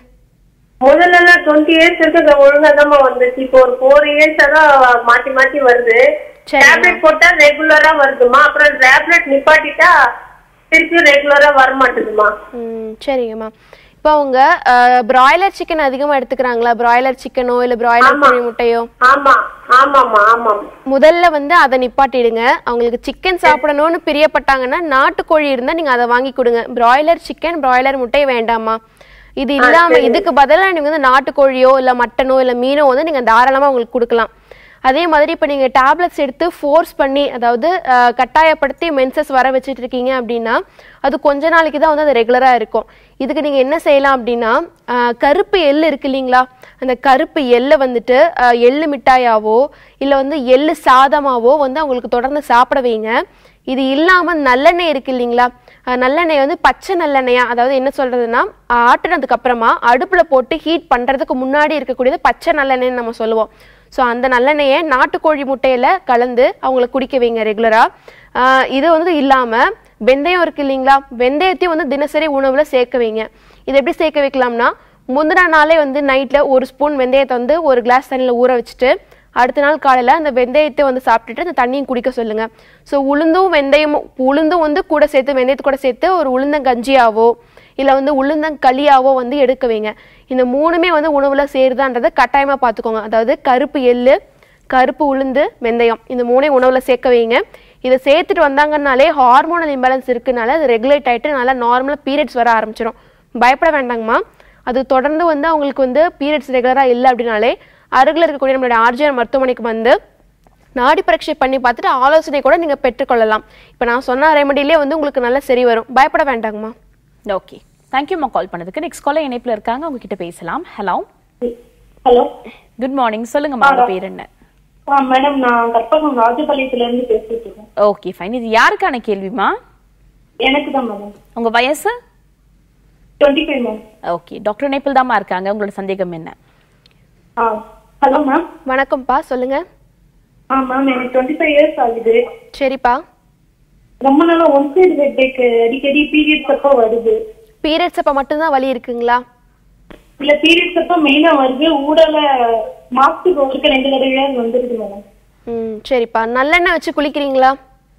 முதல்ல டுவெண்ட்டி இயர்ஸ் இருக்கு ஒழுங்கா தான்மா வந்துச்சு இப்போ ஒரு ஃபோர் இயர்ஸ் தான் மாத்தி மாத்தி வருது சரிம்மா. டேப்லெட் போட்டா ரெகுலரா வருதுமா அப்புறம் டேப்லெட் நிப்பாட்டிட்டா திருப்பி ரெகுலரா வர மாட்டேங்குதுமா ம் சரிங்கம்மா இப்போ அவங்க பிராய்லர் சிக்கன் அதிகமாக எடுத்துக்கிறாங்களா பிராய்லர் சிக்கனோ இல்லை பிராய்லர் ஆமா. கோழி முட்டையோ ஆமா ஆமாம்மா ஆமாம் முதல்ல வந்து அதை நிப்பாட்டிடுங்க அவங்களுக்கு சிக்கன் சாப்பிடணும்னு பிரியப்பட்டாங்கன்னா நாட்டுக்கோழி இருந்தா நீங்க அதை வாங்கி கொடுங்க பிராய்லர் சிக்கன் பிராய்லர் முட்டை வேண்டாமா இது இல்லாம இதுக்கு பதிலா நீங்க வந்து நாட்டுக்கோழியோ இல்ல மட்டனோ இல்ல மீனோ வந்து நீங்க தாராளமா அவங்களுக்கு கொடுக்கலாம் அதே மாதிரி இப்போ நீங்கள் டேப்லெட்ஸ் எடுத்து ஃபோர்ஸ் பண்ணி அதாவது அஹ், கட்டாயப்படுத்தி மென்சஸ் வர வச்சுட்டு இருக்கீங்க அப்படின்னா அது கொஞ்ச நாளைக்கு தான் வந்து அது ரெகுலராக இருக்கும் இதுக்கு நீங்கள் என்ன செய்யலாம் அப்படின்னா அஹ், கருப்பு எள்ளு இருக்கு இல்லைங்களா அந்த கருப்பு எள்ளை வந்துட்டு அஹ், எள்ளு மிட்டாயாவோ இல்லை வந்து எள்ளு சாதமாவோ வந்து அவங்களுக்கு தொடர்ந்து சாப்பிட வைங்க இது இல்லாமல் நல்லெண்ணெய் இருக்கு இல்லைங்களா அஹ், நல்லெண்ணெய் வந்து பச்சை நல்லெண்ணெயா அதாவது என்ன சொல்றதுன்னா ஆட்டுனதுக்கு அப்புறமா அடுப்பில் போட்டு ஹீட் பண்ணுறதுக்கு முன்னாடி இருக்கக்கூடியது பச்சை நல்லெண்ணெய்னு நம்ம சொல்லுவோம் ஸோ அந்த நல்லெண்ணெயை நாட்டுக்கோழி முட்டையில கலந்து அவங்களுக்கு குடிக்க வைங்க ரெகுலராக இது வந்து இல்லாமல் வெந்தயம் இருக்கு இல்லைங்களா வெந்தயத்தையும் வந்து தினசரி உணவுல சேர்க்க வைங்க இது எப்படி சேர்க்க வைக்கலாம்னா முந்தின நாளே வந்து நைட்டில் ஒரு ஸ்பூன் வெந்தயத்தை வந்து ஒரு கிளாஸ் தண்ணியில் ஊற வச்சுட்டு அடுத்த நாள் காலையில் அந்த வெந்தயத்தை வந்து சாப்பிட்டுட்டு அந்த தண்ணியும் குடிக்க சொல்லுங்க ஸோ உளுந்தும் வெந்தயமும் உளுந்தும் வந்து கூட சேர்த்து வெந்தயத்து கூட சேர்த்து ஒரு உளுந்தங்கஞ்சியாவோ இல்லை வந்து உளுந்தங்களியாவோ வந்து எடுக்க வைங்க இந்த மூணுமே வந்து உணவுல சேருதான்றதை கட்டாயமா பார்த்துக்கோங்க அதாவது கருப்பு எள்ளு கருப்பு உளுந்து வெந்தயம் இந்த மூணையும் உணவுல சேர்க்க வைங்க இதை சேர்த்துட்டு வந்தாங்கன்னாலே ஹார்மோனல் இம்பேலன்ஸ் இருக்குனால அது ரெகுலேட் ஆயிட்டு நல்லா நார்மலாக பீரியட்ஸ் வர ஆரம்பிச்சிடும் பயப்பட வேண்டாங்கம்மா அது தொடர்ந்து வந்து அவங்களுக்கு வந்து பீரியட்ஸ் ரெகுலராக இல்லை அப்படின்னாலே அருகில் இருக்கக்கூடிய நம்மளுடைய ஆர்ஜிஆர் மருத்துவமனைக்கு வந்து நாடி பரீட்சை பண்ணி பார்த்துட்டு ஆலோசனை கூட நீங்கள் பெற்றுக்கொள்ளலாம் இப்போ நான் சொன்ன ரெமடியிலே வந்து உங்களுக்கு நல்லா சரி வரும் பயப்பட வேண்டாங்கம்மா ஓகே தேங்க்யூம்மா கால் பண்ணதுக்கு நெக்ஸ்ட் காலர் இணைப்புல இருக்காங்க அவங்க கிட்ட பேசலாம் ஹலோ ஹலோ குட் மார்னிங் சொல்லுங்கம்மா உங்க பேர் என்ன ஆ மேடம் நான் கற்பகம் ராஜபாளையத்துல இருந்து பேசிட்டு இருக்கேன் ஓகே ஃபைன் இது யாருக்கான கேள்விமா எனக்கு தான் மேடம் உங்க வயசு twenty five ma'am okay doctor நேபிள் தாமா இருக்காங்க உங்களோட சந்தேகம் என்ன ஆ ஹலோ மேம் வணக்கம்ப்பா சொல்லுங்க ஆ மேம் எனக்கு டுவெண்ட்டி ஃபைவ் இயர்ஸ் ஆகுது சரிப்பா ரொம்ப நாளா ஒன் சைடு ஹெட்டேக் அடிக்கடி பீரியட்ஸ் அப்போ வருது பீரியட்ஸ் அப்ப மட்டும்தான் வலி இருக்குங்களா இல்ல பீரியட்ஸ் அப்போ மெயினா வருது ஊடல மாசத்துக்கு ஒருக்க ரெண்டு தடவையாவது வந்துருது மேடம் ம் சரிப்பா நல்லெண்ணெய் வச்சு குளிக்கிறீங்களா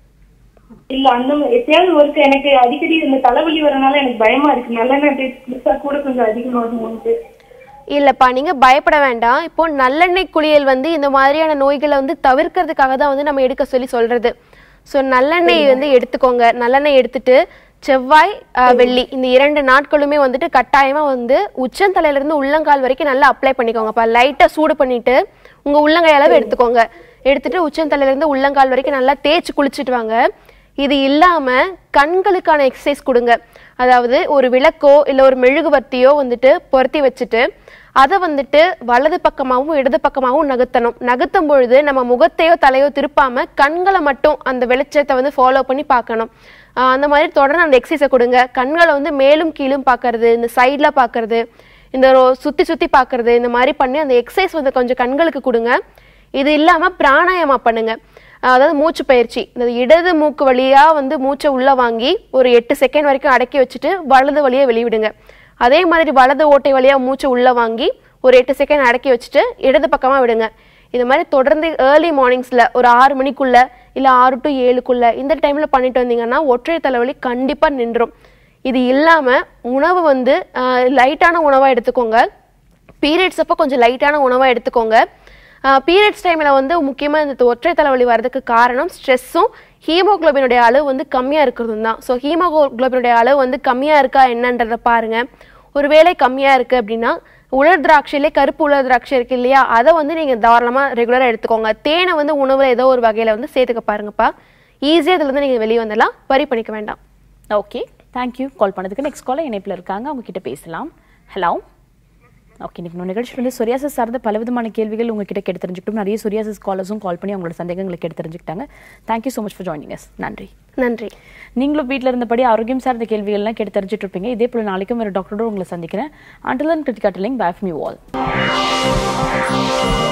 இல்ல அந்த மாதிரி எப்பயாவது ஒருக்க எனக்கு அடிக்கடி இந்த தலைவலி வரனால எனக்கு பயமா இருக்கு நல்லெண்ணெய் டேஸ்ட் குடிச்சா கூட கொஞ்சம் அதிகமாகும்ட்டு இல்லப்பா நீங்க பயப்பட வேண்டாம் இப்போ நல்லெண்ணெய் குளியல் வந்து இந்த மாதிரியான நோய்களை வந்து தவிர்க்கிறதுக்காக தான் வந்து நம்ம எடுக்க சொல்லி சொல்றது ஸோ நல்லெண்ணெய் வந்து எடுத்துக்கோங்க நல்லெண்ணெய் எடுத்துட்டு செவ்வாய் அஹ், வெள்ளி இந்த இரண்டு நாட்களுமே வந்துட்டு கட்டாயமா வந்து உச்சந்தலையில இருந்து உள்ளங்கால் வரைக்கும் நல்லா அப்ளை பண்ணிக்கோங்கப்பா லைட்டா சூடு பண்ணிட்டு உங்க உள்ளங்கை அளவு எடுத்துக்கோங்க எடுத்துட்டு உச்சந்தலையில இருந்து உள்ளங்கால் வரைக்கும் நல்லா தேய்ச்சி குளிச்சுட்டு வாங்க இது இல்லாம கண்களுக்கான எக்ஸசைஸ் கொடுங்க அதாவது ஒரு விளக்கோ இல்ல ஒரு மெழுகுவர்த்தியோ வந்துட்டு பொருத்தி வச்சுட்டு அதை வந்துட்டு வலது பக்கமாகவும் இடது பக்கமாகவும் நகர்த்தணும் நகர்த்தும் பொழுது நம்ம முகத்தையோ தலையோ திருப்பாம கண்களை மட்டும் அந்த வெளிச்சத்தை வந்து ஃபாலோ பண்ணி பார்க்கணும் ஆஹ் அந்த மாதிரி தொடர்ந்து அந்த எக்ஸசைஸை கொடுங்க கண்களை வந்து மேலும் கீழும் பார்க்கறது இந்த சைடில் பார்க்கறது இந்த ரோ- சுத்தி சுத்தி பார்க்கறது இந்த மாதிரி பண்ணி அந்த எக்ஸசைஸ் வந்து கொஞ்சம் கண்களுக்கு கொடுங்க இது இல்லாம பிராணாயாமா பண்ணுங்க அதாவது மூச்சு பயிற்சி இந்த இடது மூக்கு வழியா வந்து மூச்சை உள்ள வாங்கி ஒரு எட்டு செகண்ட் வரைக்கும் அடக்கி வச்சுட்டு வலது வழியா வெளிவிடுங்க அதே மாதிரி வலது ஓட்டை வழியா மூச்சை உள்ள வாங்கி ஒரு எட்டு செகண்ட் அடக்கி வச்சுட்டு இடது பக்கமா விடுங்க இது மாதிரி தொடர்ந்து ஏர்லி மார்னிங்ஸ்ல ஒரு ஆறு மணிக்குள்ள இல்ல ஆறு டு ஏழுக்குள்ள இந்த டைம்ல பண்ணிட்டு வந்தீங்கன்னா ஒற்றை தலைவலி கண்டிப்பா நின்றும் இது இல்லாம உணவு வந்து லைட்டான உணவா எடுத்துக்கோங்க பீரியட்ஸ் அப்போ கொஞ்சம் லைட்டான உணவா எடுத்துக்கோங்க பீரியட்ஸ் டைமில் வந்து முக்கியமாக இந்த ஒற்றை தலைவலி வர்றதுக்கு காரணம் ஸ்ட்ரெஸ்ஸும் ஹீமோகுளோபினுடைய அளவு வந்து கம்மியாக இருக்கிறதும் தான் ஸோ ஹீமோகுளோபினுடைய அளவு வந்து கம்மியாக இருக்கா என்னன்றதை பாருங்க ஒருவேளை கம்மியாக இருக்குது அப்படின்னா உலர் திராட்சையிலே கருப்பு உலர் திராட்சை இருக்கு இல்லையா அதை வந்து நீங்கள் தாராளமாக ரெகுலராக எடுத்துக்கோங்க தேனை வந்து உணவில் ஏதோ ஒரு வகையில் வந்து சேர்த்துக்க பாருங்கப்பா ஈஸியாக இதுலேருந்து நீங்கள் வெளியே வந்துடலாம் வரி பண்ணிக்க வேண்டாம் ஓகே தேங்க்யூ கால் பண்ணதுக்கு நெக்ஸ்ட் காலர் இணைப்பில் இருக்காங்க அவங்க கிட்ட பேசலாம் ஹலோ ஓகே இன்னைக்கு நம்ம நிகழ்ச்சி வந்து சொரியாசஸ் சார்ந்த பலவிதமான கேள்விகள் உங்ககிட்ட கேட்டு தெரிஞ்சுக்கிட்டோம் நிறைய சொரியாசஸ் காலர்ஸும் கால் பண்ணி அவங்களோட சந்தேகங்களை கேட்டு தெரிஞ்சுக்கிட்டாங்க thank you so much for joining us நன்றி நன்றி நீங்களும் வீட்டில் இருந்தபடி ஆரோக்கியம் சார்ந்த கேள்விகள்லாம் கேட்டு தெரிஞ்சுட்டு இருப்பீங்க இதே போல நாளைக்கும் வேறு டாக்டரோட உங்களை சந்திக்கிறேன் அண்டில் அண்ட் கிருத்திகா டெல்லிங் பேஃப் மீ வால்